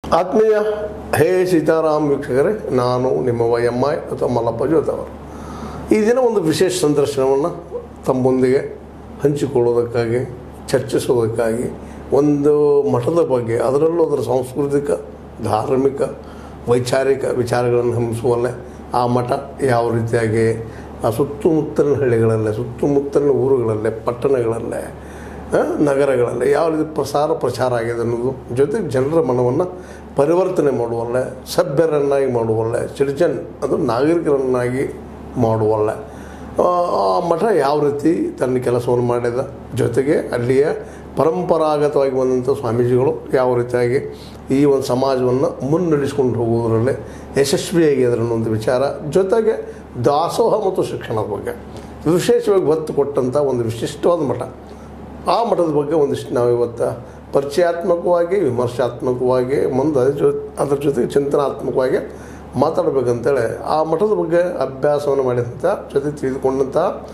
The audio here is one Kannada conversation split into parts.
ಆತ್ಮೀಯ ಹೇ ಸೀತಾರಾಮ್ ವೀಕ್ಷಕರೇ ನಾನು ನಿಮ್ಮ ವೈ ಎಮ್ ಐ ಅಥವಾ ಮಲ್ಲಪ್ಪ ಜೋತವರು ಈ ದಿನ ಒಂದು ವಿಶೇಷ ಸಂದರ್ಶನವನ್ನು ತಮ್ಮೊಂದಿಗೆ ಹಂಚಿಕೊಳ್ಳೋದಕ್ಕಾಗಿ ಚರ್ಚಿಸೋದಕ್ಕಾಗಿ ಒಂದು ಮಠದ ಬಗ್ಗೆ ಅದರಲ್ಲೂ ಅದರ ಸಾಂಸ್ಕೃತಿಕ ಧಾರ್ಮಿಕ ವೈಚಾರಿಕ ವಿಚಾರಗಳನ್ನು ಹಂಬಿಸುವಲ್ಲೇ ಆ ಮಠ ಯಾವ ರೀತಿಯಾಗಿ ಆ ಸುತ್ತಮುತ್ತಲಿನ ಹಳ್ಳಿಗಳಲ್ಲೇ ಸುತ್ತಮುತ್ತಲಿನ ಊರುಗಳಲ್ಲೇ ಪಟ್ಟಣಗಳಲ್ಲೇ ಆ, ನಗರಗಳಲ್ಲಿ ಯಾವ ರೀತಿ ಪ್ರಸಾರ ಪ್ರಚಾರ ಆಗಿದೆ ಅನ್ನೋದು ಜೊತೆಗೆ ಜನರ ಮನವನ್ನು ಪರಿವರ್ತನೆ ಮಾಡುವಲ್ಲೇ ಸಭ್ಯರನ್ನಾಗಿ ಮಾಡುವಲ್ಲೇ ಸಿಟಿಜನ್ ಅದು ನಾಗರಿಕರನ್ನಾಗಿ ಮಾಡುವಲ್ಲ ಆ ಆ ಮಠ ಯಾವ ರೀತಿ ತನ್ನ ಕೆಲಸವನ್ನು ಮಾಡಿದ ಜೊತೆಗೆ ಅಲ್ಲಿಯ ಪರಂಪರಾಗತವಾಗಿ ಬಂದಂಥ ಸ್ವಾಮೀಜಿಗಳು ಯಾವ ರೀತಿಯಾಗಿ ಈ ಒಂದು ಸಮಾಜವನ್ನು ಮುನ್ನಡೆಸ್ಕೊಂಡು ಹೋಗೋದರಲ್ಲೇ ಯಶಸ್ವಿಯಾಗಿದ್ದಾರೆ ಅನ್ನೋ ಒಂದು ವಿಚಾರ ಜೊತೆಗೆ ದಾಸೋಹ ಮತ್ತು ಶಿಕ್ಷಣದ ಬಗ್ಗೆ ವಿಶೇಷವಾಗಿ ಒತ್ತು ಕೊಟ್ಟಂಥ ಒಂದು ವಿಶಿಷ್ಟವಾದ ಮಠ ಆ ಮಠದ ಬಗ್ಗೆ ಒಂದಿಷ್ಟು ನಾವು ಇವತ್ತು ಪರಿಚಯಾತ್ಮಕವಾಗಿ ವಿಮರ್ಶಾತ್ಮಕವಾಗಿ ಮುಂದೆ ಅದ್ರ ಜೊ ಅದ್ರ ಜೊತೆಗೆ ಚಿಂತನಾತ್ಮಕವಾಗಿ ಮಾತಾಡಬೇಕಂತೇಳಿ ಆ ಮಠದ ಬಗ್ಗೆ ಅಭ್ಯಾಸವನ್ನು ಮಾಡಿದಂಥ ಜೊತೆ ತಿಳಿದುಕೊಂಡಂಥ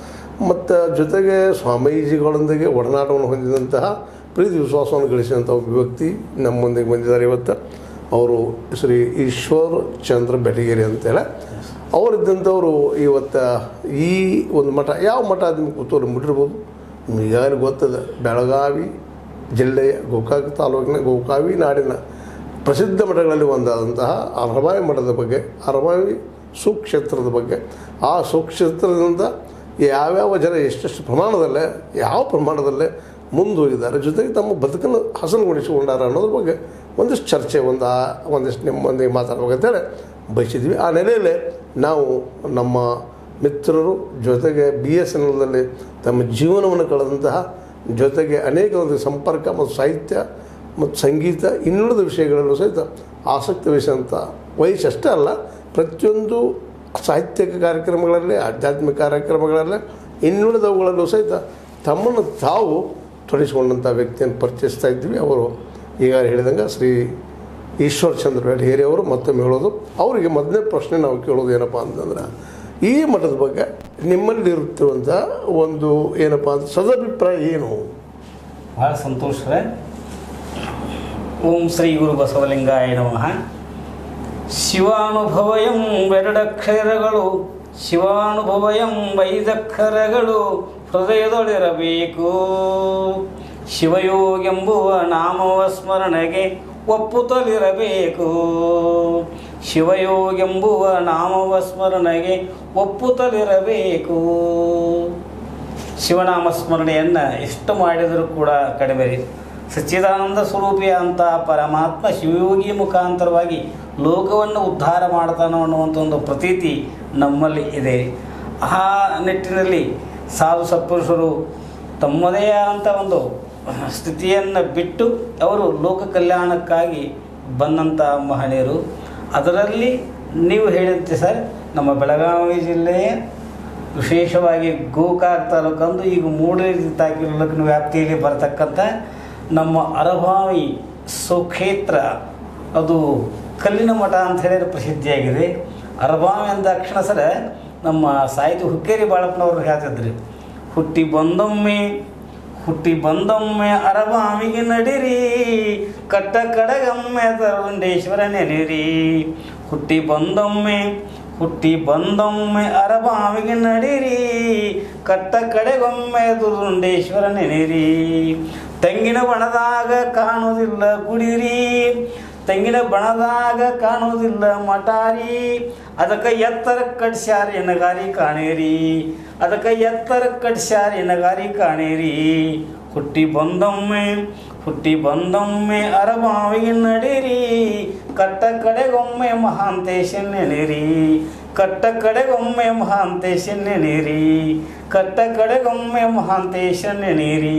ಮತ್ತು ಜೊತೆಗೆ ಸ್ವಾಮೀಜಿಗಳೊಂದಿಗೆ ಒಡನಾಟವನ್ನು ಹೊಂದಿದಂತಹ ಪ್ರೀತಿ ವಿಶ್ವಾಸವನ್ನು ಗಳಿಸಿದಂಥ ಒಬ್ಬ ವ್ಯಕ್ತಿ ನಮ್ಮ ಮುಂದೆಗೆ ಬಂದಿದ್ದಾರೆ ಇವತ್ತು ಅವರು ಶ್ರೀ ಈಶ್ವರ್ ಚಂದ್ರ ಬೆಟಗೇರಿ ಅಂತೇಳಿ ಅವರಿದ್ದಂಥವರು ಇವತ್ತು ಈ ಒಂದು ಮಠ ಯಾವ ಮಠ ಅದು ನಿಮ್ಗೆ ಕುತೂಹಲ ಮುಟ್ಟಿರ್ಬೋದು ನಿಮ್ಗೆ ಈಗಾಗಲೇ ಗೊತ್ತದ ಬೆಳಗಾವಿ ಜಿಲ್ಲೆಯ ಗೋಕಾಕ ತಾಲೂಕಿನ ಗೋಕಾವಿ ನಾಡಿನ ಪ್ರಸಿದ್ಧ ಮಠಗಳಲ್ಲಿ ಒಂದಾದಂತಹ ಅರಬಾವಿ ಮಠದ ಬಗ್ಗೆ ಅರಬಾವಿ ಸುಕ್ಷೇತ್ರದ ಬಗ್ಗೆ ಆ ಸುಕ್ಷೇತ್ರದಿಂದ ಯಾವ್ಯಾವ ಜನ ಎಷ್ಟೆಷ್ಟು ಪ್ರಮಾಣದಲ್ಲೇ ಯಾವ ಪ್ರಮಾಣದಲ್ಲೇ ಮುಂದೋಗಿದ್ದಾರೆ ಜೊತೆಗೆ ತಮ್ಮ ಬದುಕನ್ನು ಹಸನುಗೊಳಿಸಿಕೊಂಡಾರ ಅನ್ನೋದ್ರ ಬಗ್ಗೆ ಒಂದಿಷ್ಟು ಚರ್ಚೆ ಒಂದು ಆ ಒಂದಿಷ್ಟು ನಿಮ್ಮೊಂದಿಗೆ ಮಾತಾಡ್ಬೇಕಂತೇಳಿ ಬಯಸಿದ್ವಿ ಆ ನೆಲೆಯಲ್ಲೇ ನಾವು ನಮ್ಮ ಮಿತ್ರರು ಜೊತೆಗೆ ಬಿ ಎಸ್ ಎನ್ ಎಲ್ದಲ್ಲಿ ತಮ್ಮ ಜೀವನವನ್ನು ಕಳೆದಂತಹ ಜೊತೆಗೆ ಅನೇಕ ಒಂದು ಸಂಪರ್ಕ ಮತ್ತು ಸಾಹಿತ್ಯ ಮತ್ತು ಸಂಗೀತ ಇನ್ನುಳಿದ ವಿಷಯಗಳಲ್ಲೂ ಸಹಿತ ಆಸಕ್ತಿ ವಹಿಸಿದಂಥ ವಯಸ್ಸಷ್ಟೇ ಅಲ್ಲ ಪ್ರತಿಯೊಂದು ಸಾಹಿತ್ಯಿಕ ಕಾರ್ಯಕ್ರಮಗಳಲ್ಲಿ ಆಧ್ಯಾತ್ಮಿಕ ಕಾರ್ಯಕ್ರಮಗಳಲ್ಲಿ ಇನ್ನುಳಿದವುಗಳಲ್ಲೂ ಸಹಿತ ತಮ್ಮನ್ನು ತಾವು ತೊಡಗಿಸಿಕೊಂಡಂಥ ವ್ಯಕ್ತಿಯನ್ನು ಪರಿಚಯಿಸ್ತಾ ಇದ್ವಿ ಅವರು ಈಗ ಹೇಳಿದಂಗೆ ಶ್ರೀ ಈಶ್ವರ್ ಚಂದ್ರ ಬೆಳಗೇರಿ ಅವರು ಮತ್ತೊಮ್ಮೆ ಹೇಳೋದು ಅವರಿಗೆ ಮೊದಲನೇ ಪ್ರಶ್ನೆ ನಾವು ಕೇಳೋದು ಏನಪ್ಪ ಅಂತಂದ್ರೆ ಈ ಮಠದ ಬಗ್ಗೆ ನಿಮ್ಮಲ್ಲಿ ಇರುತ್ತಿರುವಂಥ ಒಂದು ಏನಪ್ಪ ಅಂತ ಸದಭಿಪ್ರಾಯ ಏನು ಬಹಳ ಸಂತೋಷ ರೀ. ಓಂ ಶ್ರೀ ಗುರು ಬಸವಲಿಂಗಾಯ ನಮಃ ಶಿವಾನುಭವಯಂ ಎರಡಕ್ಷರಗಳು ಶಿವಾನುಭವಯಂ ಐದಕ್ಷರಗಳು ಹೃದಯದೊಳಿರಬೇಕು ಶಿವಯೋಗೆಂಬುವ ನಾಮವ ಸ್ಮರಣೆಗೆ ಒಪ್ಪುತ್ತಲಿರಬೇಕು ಶಿವಯೋಗೆಂಬುವ ನಾಮವ ಸ್ಮರಣೆಗೆ ಒಪ್ಪುತ್ತಲಿರಬೇಕು ಶಿವನಾಮ ಸ್ಮರಣೆಯನ್ನು ಎಷ್ಟು ಮಾಡಿದರೂ ಕೂಡ ಕಡಿಮೆ ರೀ ಸಚ್ಚಿದಾನಂದ ಸ್ವರೂಪಿ ಅಂತ ಪರಮಾತ್ಮ ಶಿವಯೋಗಿ ಮುಖಾಂತರವಾಗಿ ಲೋಕವನ್ನು ಉದ್ಧಾರ ಮಾಡ್ತಾನೋ ಅನ್ನುವಂಥ ಒಂದು ಪ್ರತೀತಿ ನಮ್ಮಲ್ಲಿ ಇದೆ ಆ ನಿಟ್ಟಿನಲ್ಲಿ ಸಾಧು ಸತ್ಪುರುಷರು ತಮ್ಮದೇ ಆದಂಥ ಒಂದು ಸ್ಥಿತಿಯನ್ನು ಬಿಟ್ಟು ಅವರು ಲೋಕ ಕಲ್ಯಾಣಕ್ಕಾಗಿ ಬಂದಂಥ ಮಹನೀಯರು ಅದರಲ್ಲಿ ನೀವು ಹೇಳಿದಂತೆ ಸರ್ ನಮ್ಮ ಬೆಳಗಾವಿ ಜಿಲ್ಲೆಯ ವಿಶೇಷವಾಗಿ ಗೋಕಾಕ್ ತಾಲೂಕಂದು ಈಗ ಮೂಡಲಗಿ ತಾಲೂಕಿನ ವ್ಯಾಪ್ತಿಯಲ್ಲಿ ಬರತಕ್ಕಂಥ ನಮ್ಮ ಅರಭಾವಿ ಸುಕ್ಷೇತ್ರ ಅದು ಕಲ್ಲಿನ ಮಠ ಅಂತ ಹೇಳಿದ್ರೆ ಪ್ರಸಿದ್ಧಿಯಾಗಿದೆ ಅರಭಾವಿ ಅಂದ ತಕ್ಷಣ ಸರ ನಮ್ಮ ಸಾಹಿತ್ಯ ಹುಕ್ಕೇರಿ ಬಾಳಪ್ಪನವರು ಹೇಳ್ತಿದ್ರಿ ಹುಟ್ಟಿ ಬಂದೊಮ್ಮೆ ಹುಟ್ಟಿ ಬಂದೊಮ್ಮೆ ಅರಬಾಮಿಗೆ ನಡಿರಿ ಕಟ್ಟ ಕಡಗಮ್ಮೆ ತರುಂಡೇಶ್ವರ ನೆನೆರಿ ಹುಟ್ಟಿ ಬಂದೊಮ್ಮೆ ಹುಟ್ಟಿ ಬಂದೊಮ್ಮೆ ಅರಬಾಮಿಗೆ ನಡಿರಿ ಕಟ್ಟ ಕಡೆಗೊಮ್ಮೆ ದುರುಂಡೇಶ್ವರ ನೆನೆರಿ ತೆಂಗಿನ ಬಣದಾಗ ಕಾಣುವುದಿಲ್ಲ ಗುಡಿರಿ ತೆಂಗಿನ ಬಣದಾಗ ಕಾಣುವುದಿಲ್ಲ ಮಟಾರಿ ಅದಕ್ಕೆ ಎತ್ತರ ಕಟ್ಸ್ಯಾರ ಎನಗಾರಿ ಕಾಣೇರಿ ಅದಕ್ಕೆ ಎತ್ತರ ಕಟ್ಸ್ಯಾರ ಎನಗಾರಿ ಕಾಣೇರಿ ಹುಟ್ಟಿ ಬಂದೊಮ್ಮೆ ಹುಟ್ಟಿ ಬಂದೊಮ್ಮೆ ಅರಬಾವಿಗೆ ನಡೀರಿ ಕಟ್ಟ ಕಡೆಗೊಮ್ಮೆ ಮಹಾಂತೇಶ ನೆನೆರಿ ಕಟ್ಟ ಕಡೆಗೊಮ್ಮೆ ಮಹಾಂತೇಶ ನೆನೆರಿ ಕಟ್ಟ ಕಡೆಗೊಮ್ಮೆ ಮಹಾಂತೇಶ ನೆನೆರಿ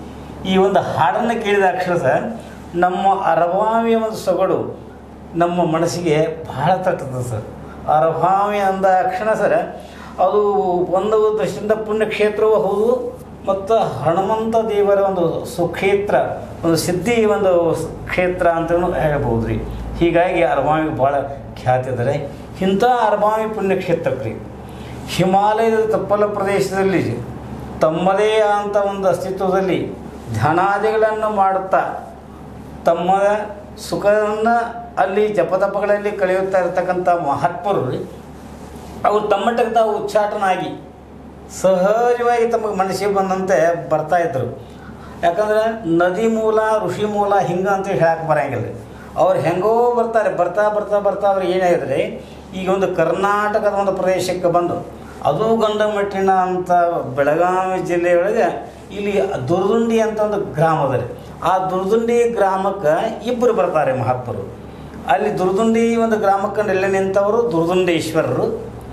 ಈ ಒಂದು ಹಾಡನ್ನು ಕೇಳಿದ ಅಕ್ಷರ ಸರ್ ನಮ್ಮ ಅರಭಾವಿಯ ಒಂದು ಸೊಗಡು ನಮ್ಮ ಮನಸ್ಸಿಗೆ ಬಹಳ ತಟ್ಟದ ಸರ್ ಅರಭಾವಿ ಅಂದ ಕ್ಷಣ ಸರ್ ಅದು ಒಂದು ದೃಷ್ಟಿಯಿಂದ ಪುಣ್ಯಕ್ಷೇತ್ರವೂ ಹೌದು ಮತ್ತು ಹನುಮಂತ ದೇವರ ಒಂದು ಸುಕ್ಷೇತ್ರ ಒಂದು ಸಿದ್ಧಿ ಒಂದು ಕ್ಷೇತ್ರ ಅಂತಲೂ ಹೇಳ್ಬೋದು ರೀ ಹೀಗಾಗಿ ಅರಭಾವಿಗೆ ಭಾಳ ಖ್ಯಾತಿ ಇದ್ದಾರೆ ಇಂಥ ಅರಭಾವಿ ಪುಣ್ಯಕ್ಷೇತ್ರಕ್ಕೆ ರೀ ಹಿಮಾಲಯದ ತಪ್ಪಲ ಪ್ರದೇಶದಲ್ಲಿ ತಮ್ಮದೇ ಆದಂಥ ಒಂದು ಅಸ್ತಿತ್ವದಲ್ಲಿ ಧ್ಯಾನಾದಿಗಳನ್ನು ಮಾಡುತ್ತಾ ತಮ್ಮ ಸುಖವನ್ನು ಅಲ್ಲಿ ಜಪತಪಗಳಲ್ಲಿ ಕಳೆಯುತ್ತಾ ಇರತಕ್ಕಂಥ ಮಹಾತ್ಮರು ಅವರು ತಮ್ಮಟ್ಟಕ್ಕೆ ತಾವು ಉಚ್ಚಾಟನಾಗಿ ಸಹಜವಾಗಿ ತಮಗೆ ಮನಸ್ಸಿಗೆ ಬಂದಂತೆ ಬರ್ತಾ ಇದ್ರು ಯಾಕಂದ್ರೆ ನದಿ ಮೂಲ ಋಷಿ ಮೂಲ ಹಿಂಗೆ ಅಂತ ಹೇಳಕ್ಕೆ ಬರಂಗಿಲ್ಲ ಅವ್ರು ಹೆಂಗೋ ಬರ್ತಾರೆ ಬರ್ತಾ ಬರ್ತಾ ಬರ್ತಾ ಅವ್ರು ಏನಾಗಿದ್ರೆ ಈಗ ಒಂದು ಕರ್ನಾಟಕದ ಒಂದು ಪ್ರದೇಶಕ್ಕೆ ಬಂದು ಅದು ಗಂಡಮಟ್ಟಿನ ಅಂತ ಬೆಳಗಾವಿ ಜಿಲ್ಲೆಯೊಳಗೆ ಇಲ್ಲಿ ದುರ್ದುಂಡಿ ಅಂತ ಒಂದು ಗ್ರಾಮ ಅದ ರೀ ಆ ದುರ್ದುಂಡಿ ಗ್ರಾಮಕ್ಕೆ ಇಬ್ಬರು ಬರ್ತಾರೆ ಮಹಾತ್ಮರು ಅಲ್ಲಿ ದುರ್ದುಂಡಿ ಒಂದು ಗ್ರಾಮಕ್ಕೆ ನೆಲೆ ನಿಂತವರು ದುರ್ದುಂಡೇಶ್ವರರು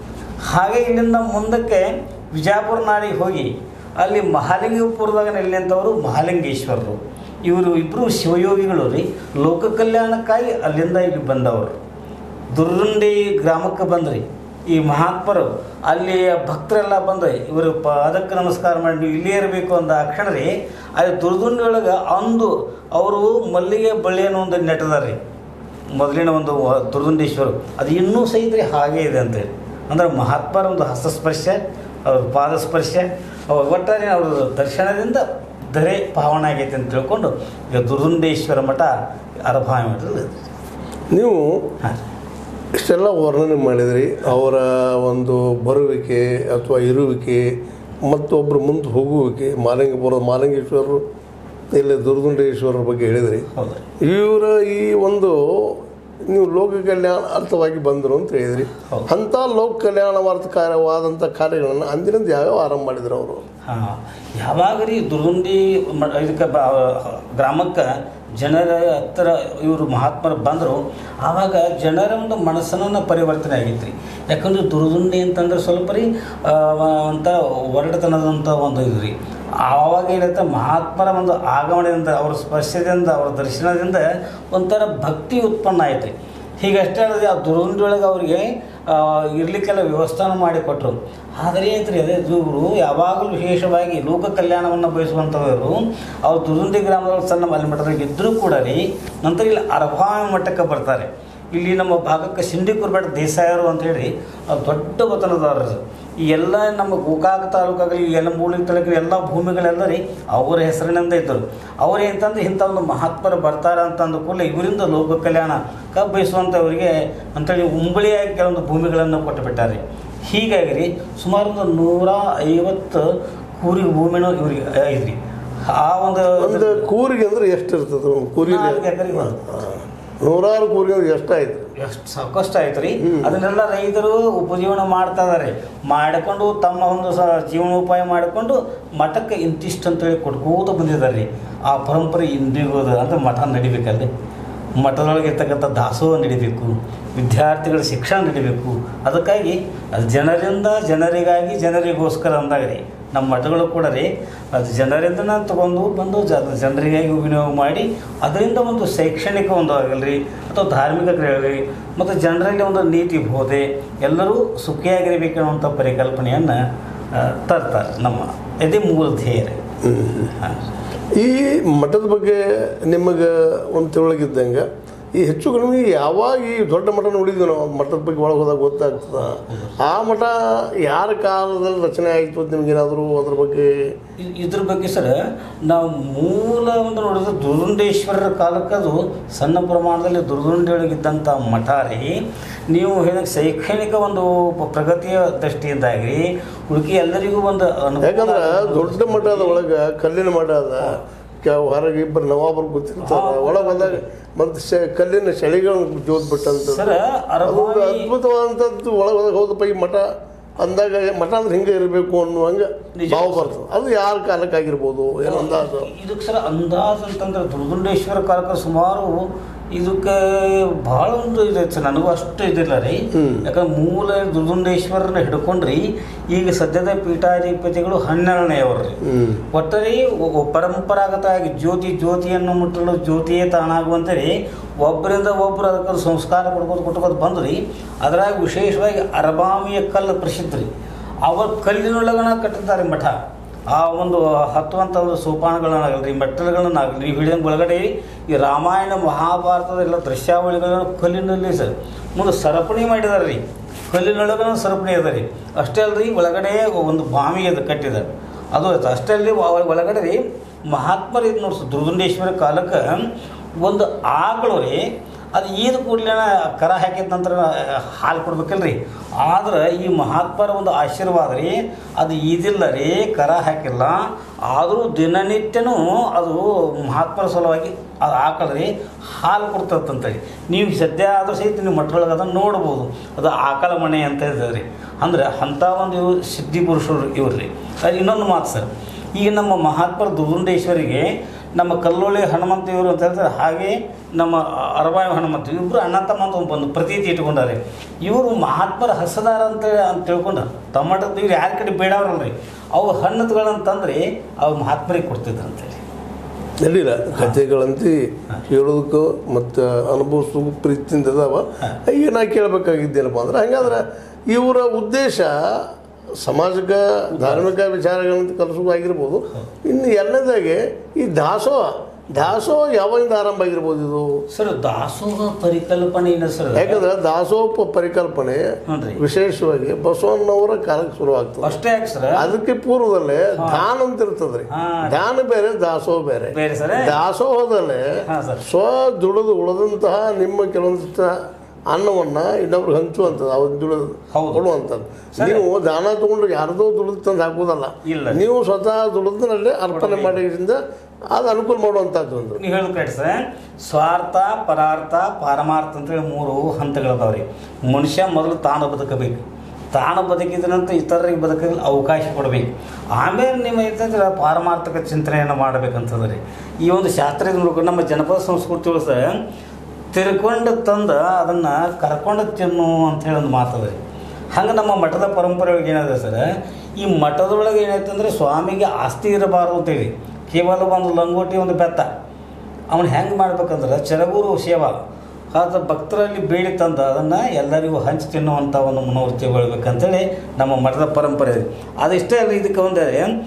ಹಾಗೆ ಇಲ್ಲಿಂದ ಮುಂದಕ್ಕೆ ವಿಜಯಪುರ ನಾಡಿಗೆ ಹೋಗಿ ಅಲ್ಲಿ ಮಹಾಲಿಂಗಪುರದಾಗ ನೆಲೆ ನಿಂತವರು ಮಹಾಲಿಂಗೇಶ್ವರರು ಇವರು ಇಬ್ಬರು ಶಿವಯೋಗಿಗಳು ರೀ ಲೋಕ ಕಲ್ಯಾಣಕ್ಕಾಗಿ ಅಲ್ಲಿಂದ ಇಲ್ಲಿ ಬಂದವರು ದುರ್ರುಂಡಿ ಗ್ರಾಮಕ್ಕೆ ಬಂದ್ರಿ ಈ ಮಹಾತ್ಮರು ಅಲ್ಲಿ ಭಕ್ತರೆಲ್ಲ ಬಂದು ಇವರು ಪಾದಕ್ಕೆ ನಮಸ್ಕಾರ ಮಾಡಿ ನೀವು ಇಲ್ಲೇ ಇರಬೇಕು ಅಂದ ಕ್ಷಣ ರೀ ಅಲ್ಲಿ ದುರ್ದುಂಡಿ ಒಳಗೆ ಅಂದು ಅವರು ಮಲ್ಲಿಗೆ ಬಳ್ಳಿಯನ್ನು ಒಂದು ನೆಟ್ಟದಾರ್ರಿ ಮೊದಲಿನ ಒಂದು ವ- ದುರ್ದುಂಡೇಶ್ವರು ಅದು ಇನ್ನೂ ಸಹಿತ ರೀ ಹಾಗೇ ಇದೆ ಅಂತೇಳಿ ಅಂದ್ರೆ ಮಹಾತ್ಮರ ಒಂದು ಹಸ್ತಸ್ಪರ್ಶ ಅವ್ರ ಪಾದಸ್ಪರ್ಶ ಅವ್ರ ಒಟ್ಟಾರೆ ಅವ್ರ ದರ್ಶನದಿಂದ ಧರೆ ಪಾವನ ಆಗೈತೆ ಅಂತ ತಿಳ್ಕೊಂಡು ಈಗ ದುರ್ದುಂಡೇಶ್ವರ ಮಠ ಅರಭಾವಿ ಮಠದಲ್ಲಿ ನೀವು ಹಾಂ ಇಷ್ಟೆಲ್ಲ ವರ್ಣನೆ ಮಾಡಿದ್ರಿ ಅವರ ಒಂದು ಬರುವಿಕೆ ಅಥವಾ ಇರುವಿಕೆ ಮತ್ತೊಬ್ಬರು ಮುಂದೆ ಹೋಗುವಿಕೆ ಮಾಲಿಂಗಪುರ ಮಾಲಿಂಗೇಶ್ವರರು ಇಲ್ಲಿ ದುರ್ದುಂಡೇಶ್ವರರ ಬಗ್ಗೆ ಹೇಳಿದ್ರಿ ಹೌದು ಇವರ ಈ ಒಂದು ನೀವು ಲೋಕ ಕಲ್ಯಾಣ ಅರ್ಥವಾಗಿ ಬಂದರು ಅಂತ ಹೇಳಿದ್ರಿ ಹೌದು. ಅಂಥ ಲೋಕ ಕಲ್ಯಾಣವಾರ್ಥಕಾರವಾದಂಥ ಕಾರ್ಯಗಳನ್ನು ಅಂದಿನಿಂದ ಯಾವ್ಯಾವ ಆರಂಭ ಮಾಡಿದ್ರು ಅವರು ಹಾಂ ಯಾವಾಗ ರೀ ದುರ್ಗುಂಡಿ ಮ- ಇದಕ್ಕೆ ಬ ಗ್ರಾಮಕ್ಕೆ ಜನರ ಹತ್ತಿರ ಇವರು ಮಹಾತ್ಮರು ಬಂದರು ಆವಾಗ ಜನರ ಒಂದು ಮನಸ್ಸನ್ನು ಪರಿವರ್ತನೆ ಆಗಿತ್ತು ರೀ ಯಾಕಂದ್ರೆ ದುರ್ಗುಂಡಿ ಅಂತಂದ್ರೆ ಸ್ವಲ್ಪ ರೀ ಆ, ಅಂತ ಒರಟತನದಂಥ ಒಂದು ಇದು ರೀ ಆವಾಗ ಏನಂತ ಮಹಾತ್ಮರ ಒಂದು ಆಗಮನದಿಂದ ಅವ್ರ ಸ್ಪರ್ಶದಿಂದ ಅವ್ರ ದರ್ಶನದಿಂದ ಒಂಥರ ಭಕ್ತಿ ಉತ್ಪನ್ನ ಆಯ್ತು ರೀ ಹೀಗಷ್ಟೇ ಅಲ್ಲದೆ ಆ ದುರ್ಗುಂಡಿ ಒಳಗೆ ಅವರಿಗೆ ಇರಲಿಕ್ಕೆಲ್ಲ ವ್ಯವಸ್ಥಾನ ಮಾಡಿಕೊಟ್ರು ಆದರೆ ಐತ್ರಿ ಅದೇ ಇವರು ಯಾವಾಗಲೂ ವಿಶೇಷವಾಗಿ ಲೋಕ ಕಲ್ಯಾಣವನ್ನು ಬಯಸುವಂಥವರು ಅವ್ರು ದುರುಂದಿ ಗ್ರಾಮದಲ್ಲಿ ಸಣ್ಣ ಮಲೆ ಮಠದಾಗ ಇದ್ದರೂ ಕೂಡ ರೀ ನಂತರ ಇಲ್ಲಿ ಅರಭಾವಿ ಮಠಕ್ಕೆ ಬರ್ತಾರೆ ಇಲ್ಲಿ ನಮ್ಮ ಭಾಗಕ್ಕೆ ಸಿಂಡಿಕೂರ್ ಬೆಟ್ಟ ದೇಸಾಯರು ಅಂತ ಹೇಳಿ ಅವ್ರು ದೊಡ್ಡ ವತನದವರು ಈ ಎಲ್ಲ ನಮ್ಮ ಗೋಕಾಕ ತಾಲೂಕಾಗಲಿ ಎಲ್ಲ ಮೂಲಿಗೆ ತಲಕ ಎಲ್ಲ ಭೂಮಿಗಳೆಲ್ಲ ರೀ ಅವರ ಹೆಸರಿನಿಂದ ಇದ್ದರು ಅವ್ರು ಏನಂತಂದ್ರೆ ಇಂಥ ಒಂದು ಮಹಾತ್ಮರು ಬರ್ತಾರೆ ಅಂತ ಅಂದ ಕೂಡಲೇ ಇವರಿಂದ ಲೋಕ ಕಲ್ಯಾಣ ಬಯಸುವಂಥವರಿಗೆ ಅಂತೇಳಿ ಉಂಬಳಿಯಾಗಿ ಕೆಲವೊಂದು ಭೂಮಿಗಳನ್ನು ಕೊಟ್ಟು ಬಿಟ್ಟಾರೆ ಹೀಗಾಗಿ ರೀ ಸುಮಾರು ಒಂದು ನೂರ ಐವತ್ತು ಕೂರಿ ಭೂಮಿನೂ ಇವ್ರಿಗೆ ಐತ್ರಿ ಆ ಒಂದು ಒಂದು ಕೂರಿಗೆ ಅಂದ್ರೆ ಎಷ್ಟು ಇರ್ತದೆ ಒಂದು ಕೂರಿಗೆ ನಾಲ್ಕು ಎಕರೆಗೆ ಒಂದು. ನೂರಾರು ಕೂರಿಗೆ ಅಂದ್ರೆ ಎಷ್ಟಾಯ್ತು ಎಷ್ಟು ಸಾಕಷ್ಟು ಆಯ್ತು ರೀ ಅದನ್ನೆಲ್ಲ ರೈತರು ಉಪಜೀವನ ಮಾಡ್ತಾ ಇದಾರೆ ಮಾಡಿಕೊಂಡು ತಮ್ಮ ಒಂದು ಸ ಜೀವನೋಪಾಯ ಮಾಡಿಕೊಂಡು ಮಠಕ್ಕೆ ಇಂತಿಷ್ಟು ಅಂತೇಳಿ ಕೊಟ್ಕೋತ ಬಂದಿದ್ದಾರೆ ರೀ ಆ ಪರಂಪರೆ ಇಂದಿಗೂ ಅದ ಅಂದ್ರೆ ಮಠ ನಡಿಬೇಕಲ್ರಿ ಮಠದೊಳಗೆ ಇರ್ತಕ್ಕಂಥ ದಾಸೋಹ ನಡಿಬೇಕು ವಿದ್ಯಾರ್ಥಿಗಳ ಶಿಕ್ಷಣ ನಡಿಬೇಕು ಅದಕ್ಕಾಗಿ ಅದು ಜನರಿಂದ ಜನರಿಗಾಗಿ ಜನರಿಗೋಸ್ಕರ ಅಂದಾಗ ರೀ ನಮ್ಮ ಮಠಗಳು ಕೂಡ ರೀ ಅದು ಜನರಿಂದ ತಗೊಂಡು ಬಂದು ಜ ಜನರಿಗಾಗಿ ವಿನಿಯೋಗ ಮಾಡಿ ಅದರಿಂದ ಒಂದು ಶೈಕ್ಷಣಿಕ ಒಂದು ಆಗಲಿ ಅಥವಾ ಧಾರ್ಮಿಕ ಕ್ರಿಯೆಗಳಾಗಲಿ ಮತ್ತು ಜನರಲ್ಲಿ ಒಂದು ನೀತಿ ಬೋಧೆ ಎಲ್ಲರೂ ಸುಖಿಯಾಗಿರಬೇಕು ಅನ್ನುವಂಥ ಪರಿಕಲ್ಪನೆಯನ್ನು ಆ, ತರ್ತಾರೆ ನಮ್ಮ ಇದೇ ಮೂಲ ಧ್ಯೇಯ ರೀ ಹಾಂ ಈ ಮಠದ ಬಗ್ಗೆ ನಿಮಗೆ ಒಂದು ತಿಳುವಳಿಕಿದ್ದಂಗೆ ಈ ಹೆಚ್ಚು ಕಡಿಮೆ ಯಾವಾಗ ಈ ದೊಡ್ಡ ಮಠ ನೋಡಿದ್ವಿ ನಾವು ಮಠದ ಬಗ್ಗೆ ಒಳಗೆ ಹೋದಾಗ ಗೊತ್ತಾಗ್ತದ ಆ ಮಠ ಯಾರ ಕಾಲದಲ್ಲಿ ರಚನೆ ಆಯಿತು ಅಂತ ನಿಮ್ಗೇನಾದರೂ ಅದ್ರ ಬಗ್ಗೆ ಇ- ಇದ್ರ ಬಗ್ಗೆ ಸರ್ ನಾವು ಮೂಲ ಒಂದು ನೋಡಿದ್ರೆ ದುರ್ಗುಂಡೇಶ್ವರರ ಕಾಲಕ್ಕೆ ಅದು ಸಣ್ಣ ಪ್ರಮಾಣದಲ್ಲಿ ದುರ್ಗುಂಡಿಯೊಳಗಿದ್ದಂಥ ಮಠ ರೀ ನೀವು ಹೇಳಿದ ಶೈಕ್ಷಣಿಕ ಒಂದು ಪ- ಪ್ರಗತಿಯ ದೃಷ್ಟಿಯಿಂದಾಗಿ ಹುಡುಕಿ ಎಲ್ಲರಿಗೂ ಒಂದು ಅನುಕೂಲ ಯಾಕಂದ್ರೆ ಆಗಬೇಕು. ದೊಡ್ಡ ಮಠದ ಒಳಗೆ ಕಲ್ಲಿನ ಮಠ ಅದ ಕೆ- ಹೊರಗೆ ಇಬ್ಬರು ನವಾಬರು ಗೊತ್ತಿರ್ತಾರೆ ಒಳಗೆ ಬಂದಾಗ ಮತ್ತು ಶೆ ಕಲ್ಲಿನ ಶೆಳಿಗಳನ್ನು ಜೋದ್ಬಿಟ್ಟಂತ ಸರ್ ಅದು ಒಂದು ಅರಭಾವಿ ಅದ್ಭುತವಾದಂಥದ್ದು ಒಳಗೆ ಹೋದಪ್ಪ ಈ ಮಠ ಅಂದಾಗ ಮಠ ಅಂದ್ರೆ ಹಿಂಗೆ ಇರಬೇಕು ಅನ್ನುವಂಗೆ ನಿಜ. ಭಾವ ಬರ್ತದೆ ಅದು ಯಾರ ಕಾಲಕ್ಕಾಗಿರ್ಬೋದು ಏನು ಅಂದಾಜು ಇದಕ್ಕೆ ಸರ್ ಅಂದಾಜು ಅಂತಂದ್ರೆ ದುರ್ಗುಂಡೇಶ್ವರ ಕಾಲಕ್ಕೆ ಸುಮಾರು ಇದಕ್ಕೆ ಭಾಳ ಒಂದು ಇದೆ ಸರ್ ನನಗೂ ಅಷ್ಟು ಇದಿಲ್ಲ ರೀ ಹ್ಮ್. ಯಾಕಂದ್ರೆ ಮೂಲ ದುರ್ಗುಂಡೇಶ್ವರನ ಹಿಡ್ಕೊಂಡ್ರಿ ಈಗ ಸದ್ಯದ ಪೀಠಾಧಿಪತಿಗಳು ಹನ್ನೆರಡನೆಯವರು ರೀ ಹ್ಞೂ ಒಟ್ಟರೆ ಒ- ಒ- ಪರಂಪರಾಗತವಾಗಿ ಜ್ಯೋತಿ ಜ್ಯೋತಿಯನ್ನು ಮುಟ್ಟಲು ಜ್ಯೋತಿಯೇ ತಾನಾಗುವಂತೆ ರೀ ಒಬ್ಬರಿಂದ ಒಬ್ಬರು ಅದಕ್ಕೆ ಸಂಸ್ಕಾರ ಕೊಡ್ಬೋದು ಕೊಟ್ಕೋದು ಬಂದ್ರಿ ಅದ್ರಾಗ ವಿಶೇಷವಾಗಿ ಅರಬಾಮಿಯ ಕಲ್ಲು ಪ್ರಸಿದ್ಧ ರೀ ಅವ ಕಲ್ಲಿನೊಳಗನ ಕಟ್ಟಿದ್ದಾರೆ ಮಠ ಆ ಒಂದು ಹತ್ತುವಂಥ ಒಂದು ಸೋಪಾನಗಳನ್ನಾಗಲಿ ಮೆಟ್ಟಲುಗಳನ್ನಾಗಲಿ ನೀವು ಹಿಡಿದ ಒಳಗಡೆ ಈ ರಾಮಾಯಣ ಮಹಾಭಾರತದ ಎಲ್ಲ ದೃಶ್ಯಾವಳಿಗಳನ್ನು ಕಲ್ಲಿನಲ್ಲಿ ಸರ್ ಮುಂದೆ ಸರಪಣಿ ಮಾಡಿದ್ದಾರೆ ರೀ ಕಲ್ಲಿನೊಳಗನ ಸರಪಣಿ ಅದ ರೀ ಅಷ್ಟೇ ಅಲ್ರಿ ಒಳಗಡೆ ಒಂದು ಬಾವಿಗೆ ಅದು ಕಟ್ಟಿದ್ದಾರೆ ಅದು ಆಯ್ತು ಅಷ್ಟೇ ಅಲ್ಲದೆ ಒ- ಒಳಗಡೆ ರೀ ಮಹಾತ್ಮರು ಇದು ನೋಡಿ ದುರ್ಗುಂಡೇಶ್ವರ ಕಾಲಕ್ಕೆ ಒಂದು ಆಕಳು ರೀ ಅದು ಈದ ಕೂಡಲೇ ಕರ ಹಾಕಿದ ನಂತರ ಹಾಲು ಕೊಡ್ಬೇಕಲ್ರಿ ಆದ್ರೆ ಈ ಮಹಾತ್ಮರ ಒಂದು ಆಶೀರ್ವಾದ ರೀ ಅದು ಈದಿಲ್ಲ ರೀ ಕರ ಹಾಕಿಲ್ಲ ಆದರೂ ದಿನನಿತ್ಯನೂ ಅದು ಮಹಾತ್ಮರ ಸಲುವಾಗಿ ಅದು ಆಕಳ್ರಿ ಹಾಲು ಕೊಡ್ತದಂತೇಳಿ ನೀವು ಸದ್ಯ ಆದರೂ ಸಹಿತ ನೀವು ಮಠದೊಳಗೆ ಅದನ್ನು ನೋಡ್ಬೋದು ಅದು ಆಕಳ ಮನೆ ಅಂತ ಇದೆ ರೀ ಅಂದ್ರೆ ಅಂಥ ಒಂದು ಇವು ಸಿದ್ಧಿ ಪುರುಷರು ಇವ್ರು ರೀ ಅದು ಇನ್ನೊಂದು ಮಾತು ಸರ್ ಈಗ ನಮ್ಮ ಮಹಾತ್ಮರ ದುರುಂಡೇಶ್ವರಿಗೆ ನಮ್ಮ ಕಲ್ಲೋಳಿ ಹನುಮಂತ ಇವರು ಅಂತ ಹೇಳ್ತಾರೆ ಹಾಗೆ ನಮ್ಮ ಅರಬಾಯಿ ಹನುಮಂತ ಇಬ್ಬರು ಅಣ್ಣ ತಮ್ಮ ಅಂತ ಒಂದು ಪ್ರತೀತಿ ಇಟ್ಕೊಂಡಾರೆ ಇವರು ಮಹಾತ್ಮರ ಹಸದಾರ ಅಂತ ಅಂತ ತಿಳ್ಕೊಂಡು ಟೊಮಾಟೊ ಇವ್ರು ಯಾರ ಕಡೆ ಬೇಡವ್ರಲ್ರಿ ಅವು ಹಣ್ಣುಗಳಂತಂದ್ರೆ ಅವು ಮಹಾತ್ಮರಿಗೆ ಕೊಡ್ತಿದ್ರು ಅಂತೇಳಿ ನಡೀಲ ಕಥೆಗಳಂತೂ ಹೇಳೋದಕ್ಕೂ ಮತ್ತು ಅನುಭವಿಸೋದಕ್ಕೂ ಪ್ರೀತಿಯಿಂದ ಅದಾವ ಈಗ ನಾ ಕೇಳಬೇಕಾಗಿದ್ದೇನಪ್ಪ ಅಂದ್ರೆ ಹಂಗಾದ್ರೆ ಇವರ ಉದ್ದೇಶ ಸಮಾಜಕ್ಕೆ ಧಾರ್ಮಿಕ ವಿಚಾರಗಳಂತ ಕಲಿಸೋದಾಗಿರ್ಬೋದು ಇನ್ನು ಎರಡನೇದಾಗಿ ಈ ದಾಸೋಹ ದಾಸೋಹ ಯಾವಾಗಿಂದ ಆರಂಭ ಆಗಿರ್ಬೋದು ಇದು ಸರ್ ದಾಸೋಹ ಪರಿಕಲ್ಪನೆ ಏನು ಸರ್ ಯಾಕಂದ್ರೆ ದಾಸೋಹ ಪ- ಪರಿಕಲ್ಪನೆ ಹ್ಞೂ ವಿಶೇಷವಾಗಿ ಬಸವಣ್ಣವರ ಕಾಲಕ್ಕೆ ಶುರುವಾಗ್ತದೆ ಅಷ್ಟೇ ಯಾಕೆ ಸರ್ ಅದಕ್ಕೆ ಪೂರ್ವದಲ್ಲೇ ದಾನ ಅಂತ ಇರ್ತದ್ರಿ ಹಾ. ದಾನ ಬೇರೆ ದಾಸೋಹ ಬೇರೆ ಬೇರೆ ಸರ್ ದಾಸೋಹದಲ್ಲೇ ಹಾಂ ಸರ್ ಸ್ವ ದುಡಿದು ಉಳಿದಂತಹ ನಿಮ್ಮ ಕೆಲವೊಂದಿಷ್ಟ ಅನ್ನವನ್ನ ಇನ್ನೊಬ್ರಿಗೆ ಹಂಚುವಂಥದ್ದು ಅವ್ರು ದುಡಿದು ಹೌದು. ಕೊಡುವಂಥದ್ದು ನೀವು ದಾನ ತಗೊಂಡು ಯಾರ್ದೋ ದುಡಿದು ತಂದು ಹಾಕೋದಲ್ಲ ಇಲ್ಲ. ನೀವು ಸ್ವತಃ ದುಡಿದ್ರಲ್ಲಿ ಅರ್ಪಣೆ ಮಾಡಿದ್ರಿಂದ ಅದು ಅನುಕೂಲ ಮಾಡುವಂಥದ್ದು ಒಂದು ನೀವು ಹೇಳೋದು ಕರೆಕ್ಟ್ ಸರ್ ಸ್ವಾರ್ಥ ಪರಾರ್ಥ ಪಾರಮಾರ್ಥ ಅಂತೇಳಿ ಮೂರು ಹಂತಗಳದಾವ್ರಿ ಮನುಷ್ಯ ಮೊದಲು ತಾನು ಬದುಕಬೇಕು ತಾನು ಬದುಕಿದ್ರಂತ ಇತರರಿಗೆ ಬದುಕಲು ಅವಕಾಶ ಕೊಡಬೇಕು ಆಮೇಲೆ ನಿಮ್ಮ ಇರ್ತಂದ್ರೆ ಪಾರಮಾರ್ಥಕ ಚಿಂತನೆಯನ್ನು ಮಾಡಬೇಕಂತಂದ್ರೆ ಈ ಒಂದು ಶಾಸ್ತ್ರದ ಮೂಲಕ ನಮ್ಮ ಜನಪದ ಸಂಸ್ಕೃತಿ ಒಳಗೆ ಸರ್ ತಿರ್ಕೊಂಡು ತಂದು ಅದನ್ನು ಕರ್ಕೊಂಡು ತಿನ್ನು ಅಂತ ಹೇಳಿ ಒಂದು ಮಾತದ ಹಂಗೆ ನಮ್ಮ ಮಠದ ಪರಂಪರೆ ಒಳಗೆ ಏನಿದೆ ಸರ್ ಈ ಮಠದೊಳಗೆ ಏನಾಯ್ತು ಅಂದರೆ ಸ್ವಾಮಿಗೆ ಆಸ್ತಿ ಇರಬಾರ್ದು ಅಂತೇಳಿ ಕೇವಲ ಒಂದು ಲಂಗೋಟಿ ಒಂದು ಬೆತ್ತ ಅವನು ಹೆಂಗೆ ಮಾಡ್ಬೇಕಂದ್ರೆ ಚರಗೂರು ಸೇವಾ ಆದ ಭಕ್ತರಲ್ಲಿ ಬೇಡಿ ತಂದು ಅದನ್ನು ಎಲ್ಲರಿಗೂ ಹಂಚಿ ತಿನ್ನುವಂಥ ಒಂದು ಮನೋವೃತ್ತಿ ಬೆಳಬೇಕಂತೇಳಿ ನಮ್ಮ ಮಠದ ಪರಂಪರೆ ಇದೆ ಅದಿಷ್ಟೇ ಅಲ್ಲ ಇದಕ್ಕೆ ಒಂದು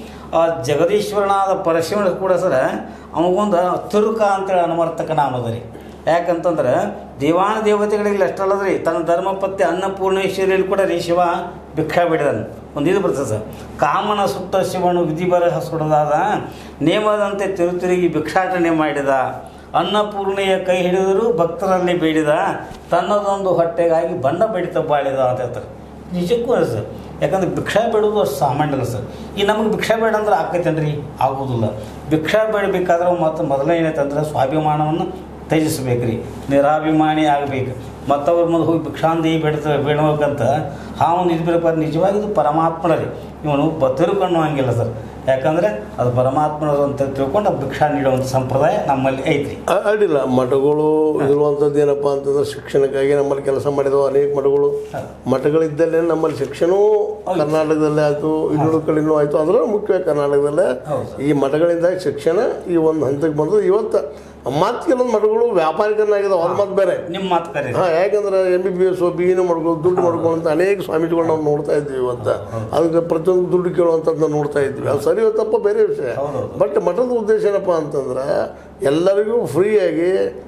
ಆ ಜಗದೀಶ್ವರನಾದ ಪರಶಿವನ ಕೂಡ ಸರ ಅವಗೊಂದು ತಿರುಕ ಅಂತೇಳಿ ಅನುವರ್ತಕ ನಾಮ ಅದ ರೀ ಯಾಕಂತಂದ್ರೆ ದೇವಾನ ದೇವತೆಗಳಿಗೆ ಅಷ್ಟಲ್ಲದ್ರಿ ತನ್ನ ಧರ್ಮಪತ್ನಿ ಅನ್ನಪೂರ್ಣೇಶ್ವರಿಯಲ್ಲಿ ಕೂಡ ರೀ ಶಿವ ಭಿಕ್ಷಾ ಬಿಡಿದನು ಒಂದು ಇದು ಬರ್ತದೆ ಸರ್ ಕಾಮನ ಸುತ್ತ ಶಿವನು ವಿಧಿ ಬರಹ ಸುಡದಾದ ನೇಮದಂತೆ ತಿರುತಿರುಗಿ ಭಿಕ್ಷಾಟನೆ ಮಾಡಿದ ಅನ್ನಪೂರ್ಣೆಯ ಕೈ ಹಿಡಿದರೂ ಭಕ್ತರಲ್ಲಿ ಬೇಡಿದ ತನ್ನದೊಂದು ಹೊಟ್ಟೆಗಾಗಿ ಬಣ್ಣ ಬಡಿತ ಬಾಳಿದ ಅಂತ ಹೇಳ್ತಾರೆ ನಿಜಕ್ಕೂ ಅಲ್ಲ ಸರ್ ಯಾಕಂದ್ರೆ ಭಿಕ್ಷಾ ಬೇಡುವುದು ಅಷ್ಟು ಸಾಮಾನ್ಯ ಅಲ್ಲ ಸರ್ ಈ ನಮಗೆ ಭಿಕ್ಷಾ ಬೇಡ ಅಂದ್ರೆ ಆಕೈತೇನ್ರಿ ಆಗೋದಿಲ್ಲ ಭಿಕ್ಷಾ ಬೇಡಬೇಕಾದ್ರೆ ಮತ್ತು ಮೊದಲ ಏನೈತಂದ್ರೆ ಸ್ವಾಭಿಮಾನವನ್ನು ತ್ಯಜಿಸ್ಬೇಕು ರೀ ನಿರಾಭಿಮಾನಿ ಆಗಬೇಕು ಮತ್ತವ್ರ ಮುಂದೆ ಹೋಗಿ ಭಿಕ್ಷಾಂದಿ ಬೇಡ್ತ ಬೇಡಬೇಕಂತ ಹಾವನು ಇದು ಬೇಕು ನಿಜವಾಗಿದು ಪರಮಾತ್ಮನ ರೀ ಇವನು ಬ ತಿಳ್ಕೊಂಡು ಹಂಗಿಲ್ಲ ಸರ್ ಯಾಕಂದರೆ ಅದು ಪರಮಾತ್ಮನದು ಅಂತ ತಿಳ್ಕೊಂಡು ಆ ಭಿಕ್ಷಾ ನೀಡುವಂಥ ಸಂಪ್ರದಾಯ ನಮ್ಮಲ್ಲಿ ಐತ್ರಿ ಅ- ಅಡ್ಡಿಲ್ಲ ಮಠಗಳು ಇರುವಂಥದ್ದು ಏನಪ್ಪ ಅಂತಂದ್ರೆ ಶಿಕ್ಷಣಕ್ಕಾಗಿ ನಮ್ಮಲ್ಲಿ ಕೆಲಸ ಮಾಡಿದವು ಅನೇಕ ಮಠಗಳು ಮಠಗಳಿದ್ದಲ್ಲೇ ನಮ್ಮಲ್ಲಿ ಶಿಕ್ಷಣವೂ ಕರ್ನಾಟಕದಲ್ಲೇ ಆಯಿತು ಇನ್ನೂರು ಕಡೆನೂ ಆಯಿತು ಅದರಲ್ಲೂ ಮುಖ್ಯವಾಗಿ ಕರ್ನಾಟಕದಲ್ಲೇ ಹೌದು. ಈ ಮಠಗಳಿಂದ ಶಿಕ್ಷಣ ಈ ಒಂದು ಹಂತಕ್ಕೆ ಬಂದು ಇವತ್ತು ಮತ್ತು ಕೆಲವೊಂದು ಮಠಗಳು ವ್ಯಾಪಾರಿಕರನ್ನಾಗಿದ್ದಾವೆ ಅವ್ರ ಮಾತು ಬೇರೆ ನಿಮ್ಮ ಮಾತು ಕರೆ ಹಾಂ ಯಾಕಂದ್ರೆ ಎಮ್ ಬಿ ಬಿ ಎಸ್ ಬಿ ಎನು ಮಾಡ್ಕೊಂಡು ದುಡ್ಡು ಮಾಡ್ಕೊಂಡು ಅಂತ ಅನೇಕ ಸ್ವಾಮೀಜಿಗಳು ನಾವು ನೋಡ್ತಾ ಇದ್ವಿ ಇವತ್ತು ಅದಕ್ಕೆ ಪ್ರತಿಯೊಂದು ದುಡ್ಡು ಕೇಳುವಂಥದ್ದು ನೋಡ್ತಾ ಇದ್ವಿ ಅದು ಸರಿ ತಪ್ಪ ಬೇರೆ ವಿಷಯ ಹೌದೌದು. ಬಟ್ ಮಠದ ಉದ್ದೇಶ ಏನಪ್ಪ ಅಂತಂದ್ರೆ ಎಲ್ಲರಿಗೂ ಫ್ರೀಯಾಗಿ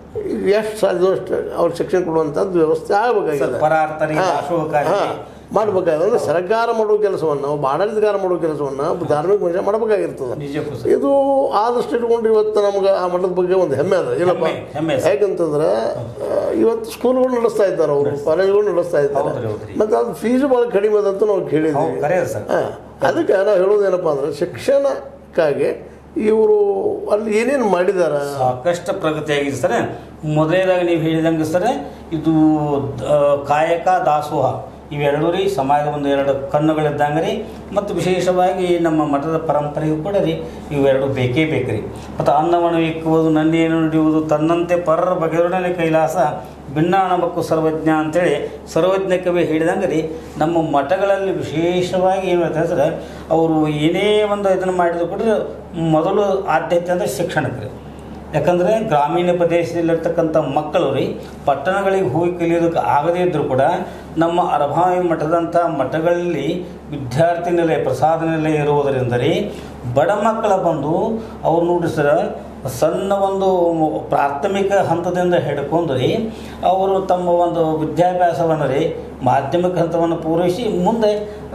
ಎಷ್ಟು ಸಾಧ್ಯವೋ ಅಷ್ಟು ಅವ್ರ ಶಿಕ್ಷಣ ಕೊಡುವಂಥದ್ದು ವ್ಯವಸ್ಥೆ ಆಗಬೇಕಾಗಿದೆ ಪರಾರ್ಥರಿ ಹಾ, ದಾಸೋಹಕಾರಿ ಹಾ. ಮಾಡ್ಬೇಕಾದ್ರೆ ಸರ್ಕಾರ ಮಾಡುವ ಕೆಲಸವನ್ನು ಒಬ್ಬ ಆಡಳಿತಗಾರ ಮಾಡುವ ಕೆಲಸವನ್ನು ಒಬ್ಬ ಧಾರ್ಮಿಕ ಮನುಷ್ಯ ಮಾಡಬೇಕಾಗಿರ್ತದೆ ನಿಜಕ್ಕೂ ಸರ್ ಇದು ಆದಷ್ಟು ಇಟ್ಕೊಂಡು ಇವತ್ತು ನಮ್ಗೆ ಆ ಮಠದ ಬಗ್ಗೆ ಒಂದು ಹೆಮ್ಮೆ ಅದ ಇಲ್ಲಪ್ಪ ಹೆಮ್ಮೆ, ಹೆಮ್ಮೆ ಸರ್. ಯಾಕಂತಂದ್ರೆ ಆ, ಇವತ್ತು ಸ್ಕೂಲ್ಗಳು ನಡೆಸ್ತಾ ಇದ್ದಾರೆ ಅವರು ಕಾಲೇಜ್ಗಳು ನಡೆಸ್ತಾ ಇದ್ದಾರೆ ಹೌದ್ರಿ, ಹೌದ್ರಿ. ಮತ್ತು ಅದು ಫೀಸ್ ಭಾಳ ಕಡಿಮೆ ಅದಂತ ನಾವು ಕೇಳಿದ್ವಿ ಹೌದು ಕರೆ ಸರ್ ಹಾ. ಅದಕ್ಕೆ ನಾವು ಹೇಳೋದೇನಪ್ಪ ಅಂದ್ರೆ ಶಿಕ್ಷಣಕ್ಕಾಗಿ ಇವರು ಅಲ್ಲಿ ಏನೇನು ಮಾಡಿದಾರ ಸಾಕಷ್ಟು ಪ್ರಗತಿ ಆಗಿದೆ ಸರ್ ಮೊದಲನೇದಾಗಿ ನೀವು ಹೇಳಿದಂಗೆ ಸರ್ ಇದು ಆ, ಕಾಯಕ ದಾಸೋಹ ಇವೆರಡೂ ರೀ ಸಮಾಜದ ಒಂದು ಎರಡು ಕಣ್ಣುಗಳಿದ್ದಂಗೆ ರೀ ಮತ್ತು ವಿಶೇಷವಾಗಿ ನಮ್ಮ ಮಠದ ಪರಂಪರೆಗೂ ಕೂಡ ರೀ ಇವೆರಡು ಬೇಕೇ ಬೇಕು ರೀ ಮತ್ತು ಅನ್ನವನ್ನು ಇಕ್ಕುವುದು ನನ್ನೇನು ನುಡಿಯುವುದು ತನ್ನಂತೆ ಪರರ ಬಗೆದೊಡನೆ ಕೈಲಾಸ ಭಿನ್ನಾಣಮಕ್ಕು ಸರ್ವಜ್ಞ ಅಂತೇಳಿ ಸರ್ವಜ್ಞ ಕವಿ ಹೇಳಿದಂಗೆ ರೀ ನಮ್ಮ ಮಠಗಳಲ್ಲಿ ವಿಶೇಷವಾಗಿ ಏನು ಹೇಳ್ತಾರೆ ಸರ್ ಅವರು ಏನೇ ಒಂದು ಇದನ್ನು ಮಾಡಿದ್ರು ಕೂಡ ಮೊದಲು ಆದ್ಯತೆ ಅಂದರೆ ಶಿಕ್ಷಣಕ್ಕೆ ರೀ ಯಾಕಂದರೆ ಗ್ರಾಮೀಣ ಪ್ರದೇಶದಲ್ಲಿರ್ತಕ್ಕಂಥ ಮಕ್ಕಳು ರೀ ಪಟ್ಟಣಗಳಿಗೆ ಹೋಗಿ ಕಲಿಯೋದಕ್ಕೆ ಆಗದೇ ಇದ್ದರೂ ಕೂಡ ನಮ್ಮ ಅರಭಾವಿ ಮಠದಂಥ ಮಠಗಳಲ್ಲಿ ವಿದ್ಯಾರ್ಥಿ ನಿಲಯ ಪ್ರಸಾದ ನಿಲಯ ಇರುವುದರಿಂದ ರೀ ಬಡ ಮಕ್ಕಳ ಬಂದು ಅವ್ರು ನೋಡಿ ಸರ ಸಣ್ಣ ಒಂದು ಪ್ರಾಥಮಿಕ ಹಂತದಿಂದ ಹಿಡ್ಕೊಂಡು ರೀ ಅವರು ತಮ್ಮ ಒಂದು ವಿದ್ಯಾಭ್ಯಾಸವನ್ನು ರೀ ಮಾಧ್ಯಮಿಕ ಹಂತವನ್ನು ಪೂರೈಸಿ ಮುಂದೆ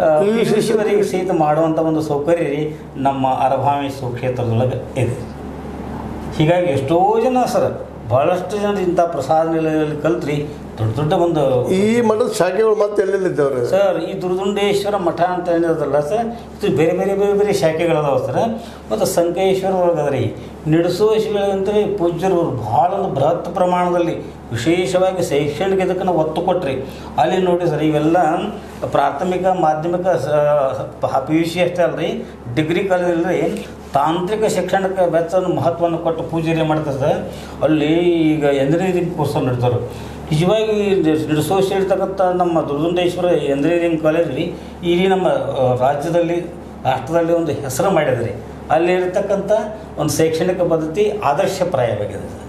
ವರೆಗೆ ಸಹಿತ ಮಾಡುವಂಥ ಒಂದು ಸೌಕರ್ಯ ರೀ ನಮ್ಮ ಅರಭಾವಿ ಸುಕ್ಷೇತ್ರದೊಳಗೆ ಇದೆ ಹೀಗಾಗಿ ಎಷ್ಟೋ ಜನ ಸರ್ ಬಹಳಷ್ಟು ಜನರು ಇಂಥ ಪ್ರಸಾದ ನಿಲಯದಲ್ಲಿ ಕಲ್ತ್ರಿ ದೊಡ್ಡ ದೊಡ್ಡ ಒಂದು ಈ ಮಠದ ಶಾಖೆಗಳು ಮತ್ತೆ ಎಲ್ಲೆಲ್ಲಿದ್ದಾವ್ರಿ ಸರ್ ಈ ದುರ್ದುಂಡೇಶ್ವರ ಮಠ ಅಂತ ಏನಿರೋದಲ್ಲ ಸರ್ ಇದು ಬೇರೆ ಬೇರೆ ಬೇರೆ ಬೇರೆ ಶಾಖೆಗಳದಾವ ಸರ್ ಮತ್ತು ಸಂಕೇಶ್ವರ ಒಳಗೆ ಅದ ರೀ ನಿಡಸುವ ಅಂತ ಪೂಜ್ಯರು ಭಾಳ ಒಂದು ಬೃಹತ್ ಪ್ರಮಾಣದಲ್ಲಿ ವಿಶೇಷವಾಗಿ ಶೈಕ್ಷಣಿಕ ಇದಕ್ಕೆ ಒತ್ತು ಕೊಟ್ರಿ ಅಲ್ಲಿ ನೋಡಿ ಸರ್ ಇವೆಲ್ಲ ಪ್ರಾಥಮಿಕ ಮಾಧ್ಯಮಿಕ ಪಿ ಯು ಸಿ ಅಷ್ಟೇ ಅಲ್ರಿ ಡಿಗ್ರಿ ಕಾಲೇಜಲ್ಲಿ ತಾಂತ್ರಿಕ ಶಿಕ್ಷಣಕ್ಕೆ ವೆಚ್ಚವನ್ನು ಮಹತ್ವವನ್ನು ಕೊಟ್ಟು ಪೂಜೆ ಮಾಡ್ತಾರೆ ಸರ್ ಅಲ್ಲಿ ಈಗ ಎಂಜಿನಿಯರಿಂಗ್ ಕೋರ್ಸ್ ನಡೀತಾರೆ ನಿಜವಾಗಿ ನಡೆಸೋಸಿ ಹೇಳ್ತಕ್ಕಂಥ ನಮ್ಮ ದುರ್ದುಂಡೇಶ್ವರ ಎಂಜಿನಿಯರಿಂಗ್ ಕಾಲೇಜಲ್ಲಿ ಇಲ್ಲಿ ನಮ್ಮ ಆ, ರಾಜ್ಯದಲ್ಲಿ ರಾಷ್ಟ್ರದಲ್ಲಿ ಒಂದು ಹೆಸರು ಮಾಡಿದ್ರಿ ಅಲ್ಲಿ ಇರತಕ್ಕಂಥ ಒಂದು ಶೈಕ್ಷಣಿಕ ಪದ್ಧತಿ ಆದರ್ಶಪ್ರಾಯವಾಗಿದೆ ಸರ್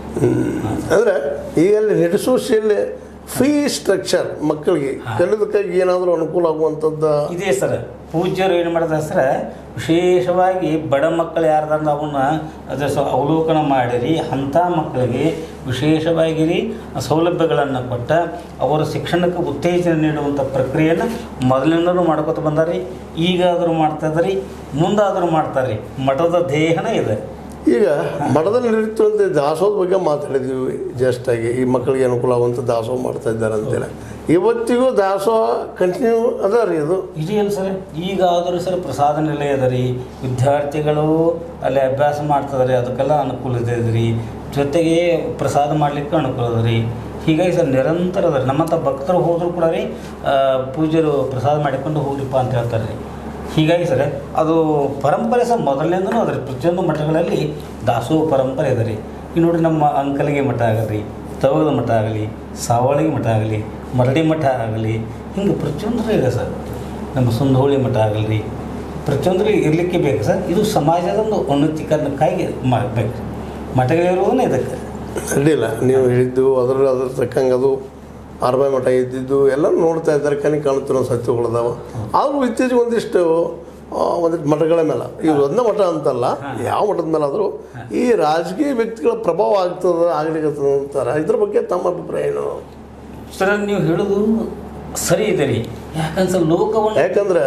ಅಂದ್ರೆ ಈಗ ಅಲ್ಲಿ ನಡೆಸೋಶಿಯಲ್ಲಿ ಫೀ ಸ್ಟ್ರಕ್ಚರ್ ಮಕ್ಕಳಿಗೆ ಕಲಿಯೋದಕ್ಕಾಗಿ ಏನಾದರೂ ಅನುಕೂಲ ಆಗುವಂಥದ್ದು ಇದೇ ಸರ್ ಪೂಜ್ಯರು ಏನು ಮಾಡಿದ್ರೆ ಸರ್ ವಿಶೇಷವಾಗಿ ಬಡ ಮಕ್ಕಳು ಯಾರ್ದಾರ ಅವನ್ನ ಅದ್ರ ಸ ಅವಲೋಕನ ಮಾಡಿರಿ ಅಂಥ ಮಕ್ಕಳಿಗೆ ವಿಶೇಷವಾಗಿ ರೀ ಸೌಲಭ್ಯಗಳನ್ನು ಕೊಟ್ಟ ಅವರ ಶಿಕ್ಷಣಕ್ಕೆ ಉತ್ತೇಜನ ನೀಡುವಂಥ ಪ್ರಕ್ರಿಯೆಯನ್ನು ಮೊದಲಿಂದಲೂ ಮಾಡ್ಕೊತ ಬಂದಾರಿ ಈಗಾದರೂ ಮಾಡ್ತಾ ಇದ್ದಾರೆ ಮುಂದಾದರೂ ಮಾಡ್ತಾರೆ ಮಠದ ಧ್ಯೇಯನ ಇದೆ ಈಗ ಮಠದಲ್ಲಿ ನಡೀತಂತೆ ದಾಸೋಹದ ಬಗ್ಗೆ ಮಾತಾಡಿದ್ವಿ ಜಸ್ಟ್ ಆಗಿ ಈ ಮಕ್ಕಳಿಗೆ ಅನುಕೂಲ ಆಗುವಂಥ ದಾಸೋಹ ಮಾಡ್ತಾ ಇದ್ದಾರೆ ಅಂತೇಳಿ ಇವತ್ತಿಗೂ ದಾಸೋಹ ಕಂಟಿನ್ಯೂ ಅದ ರೀ ಇದು ಇದೆಯಲ್ಲ ಸರ್ ಈಗ ಆದರೂ ಸರ್ ಪ್ರಸಾದ ನಿಲಯ ಅದ ರೀ ವಿದ್ಯಾರ್ಥಿಗಳು ಅಲ್ಲಿ ಅಭ್ಯಾಸ ಮಾಡ್ತದಾರೆ ಅದಕ್ಕೆಲ್ಲ ಅನುಕೂಲ ಇದೆ ರೀ ಜೊತೆಗೆ ಪ್ರಸಾದ ಮಾಡಲಿಕ್ಕೆ ಅನುಕೂಲ ಅದ ರೀ ಹೀಗಾಗಿ ಸರ್ ನಿರಂತರ ಅದ ರೀ ನಮ್ಮಂಥ ಭಕ್ತರು ಹೋದರೂ ಕೂಡ ರೀ ಆ, ಪೂಜ್ಯರು ಪ್ರಸಾದ ಮಾಡಿಕೊಂಡು ಹೋಗ್ರಿಪ್ಪ ಅಂತ ಹೇಳ್ತಾರೆ ರೀ ಹೀಗಾಗಿ ಸರ್ ಅದು ಪರಂಪರೆ ಸಹ ಮೊದಲಿನಿಂದನೂ ಅದ ರೀ ಪ್ರತಿಯೊಂದು ಮಠಗಳಲ್ಲಿ ದಾಸೋಹ ಪರಂಪರೆ ಇದೆ ರೀ ಈಗ ನೋಡಿ ನಮ್ಮ ಅಂಕಲಿಗೆ ಮಠ ಆಗಲಿ ತವಗದ ಮಠ ಆಗಲಿ ಸಾವಳಿಗೆ ಮಠ ಆಗಲಿ ಮರಡಿ ಮಠ ಆಗಲಿ ಹಿಂಗೆ ಪ್ರತಿಯೊಂದರಲ್ಲೂ ಇದೆ ಸರ್ ನಮ್ಮ ಸುಂದೋಳಿ ಮಠ ಆಗಲಿ ಪ್ರತಿಯೊಂದರಲ್ಲಿ ಇರಲಿಕ್ಕೆ ಬೇಕು ಸರ್ ಇದು ಸಮಾಜದ ಒಂದು ಉನ್ನತೀಕರಣಕ್ಕಾಗಿ ಮಾಡಬೇಕು ಮಠಗಳಿರುವುದೇ ಇದಕ್ಕೆ ಅಡ್ಡಿಲ್ಲ ನೀವು ಹೇಳಿದ್ದು ಅದರ ಅದ್ರ ತಕ್ಕಂಗೆ ಅದು ಆರ್ಬಾಯಿ ಮಠ ಇದ್ದಿದ್ದು ಎಲ್ಲ ನೋಡ್ತಾ ಇದ್ದಾರೆ ಕಣಿ ಕಾಣುತ್ತಿರೋ ಸತ್ಯಗಳದಾವ ಆದರೂ ಇತ್ತೀಚೆಗೆ ಒಂದಿಷ್ಟು ಆ, ಒಂದಿಷ್ಟು ಮಠಗಳ ಮೇಲೆ ಇದು ಒಂದೇ ಮಠ ಅಂತಲ್ಲ ಯಾವ ಮಠದ ಮೇಲೆ ಆದರೂ ಈ ರಾಜಕೀಯ ವ್ಯಕ್ತಿಗಳ ಪ್ರಭಾವ ಆಗ್ತದ ಆಗ್ಲಿಕ್ಕೆ ಅಂತಾರೆ ಇದ್ರ ಬಗ್ಗೆ ತಮ್ಮ ಅಭಿಪ್ರಾಯ ಏನು ಸರ್ ನೀವು ಹೇಳೋದು ಸರಿ ಇದೆ ರೀ ಯಾಕಂದ್ರೆ ಸರ್ ಲೋಕವನ್ನು ಯಾಕಂದ್ರೆ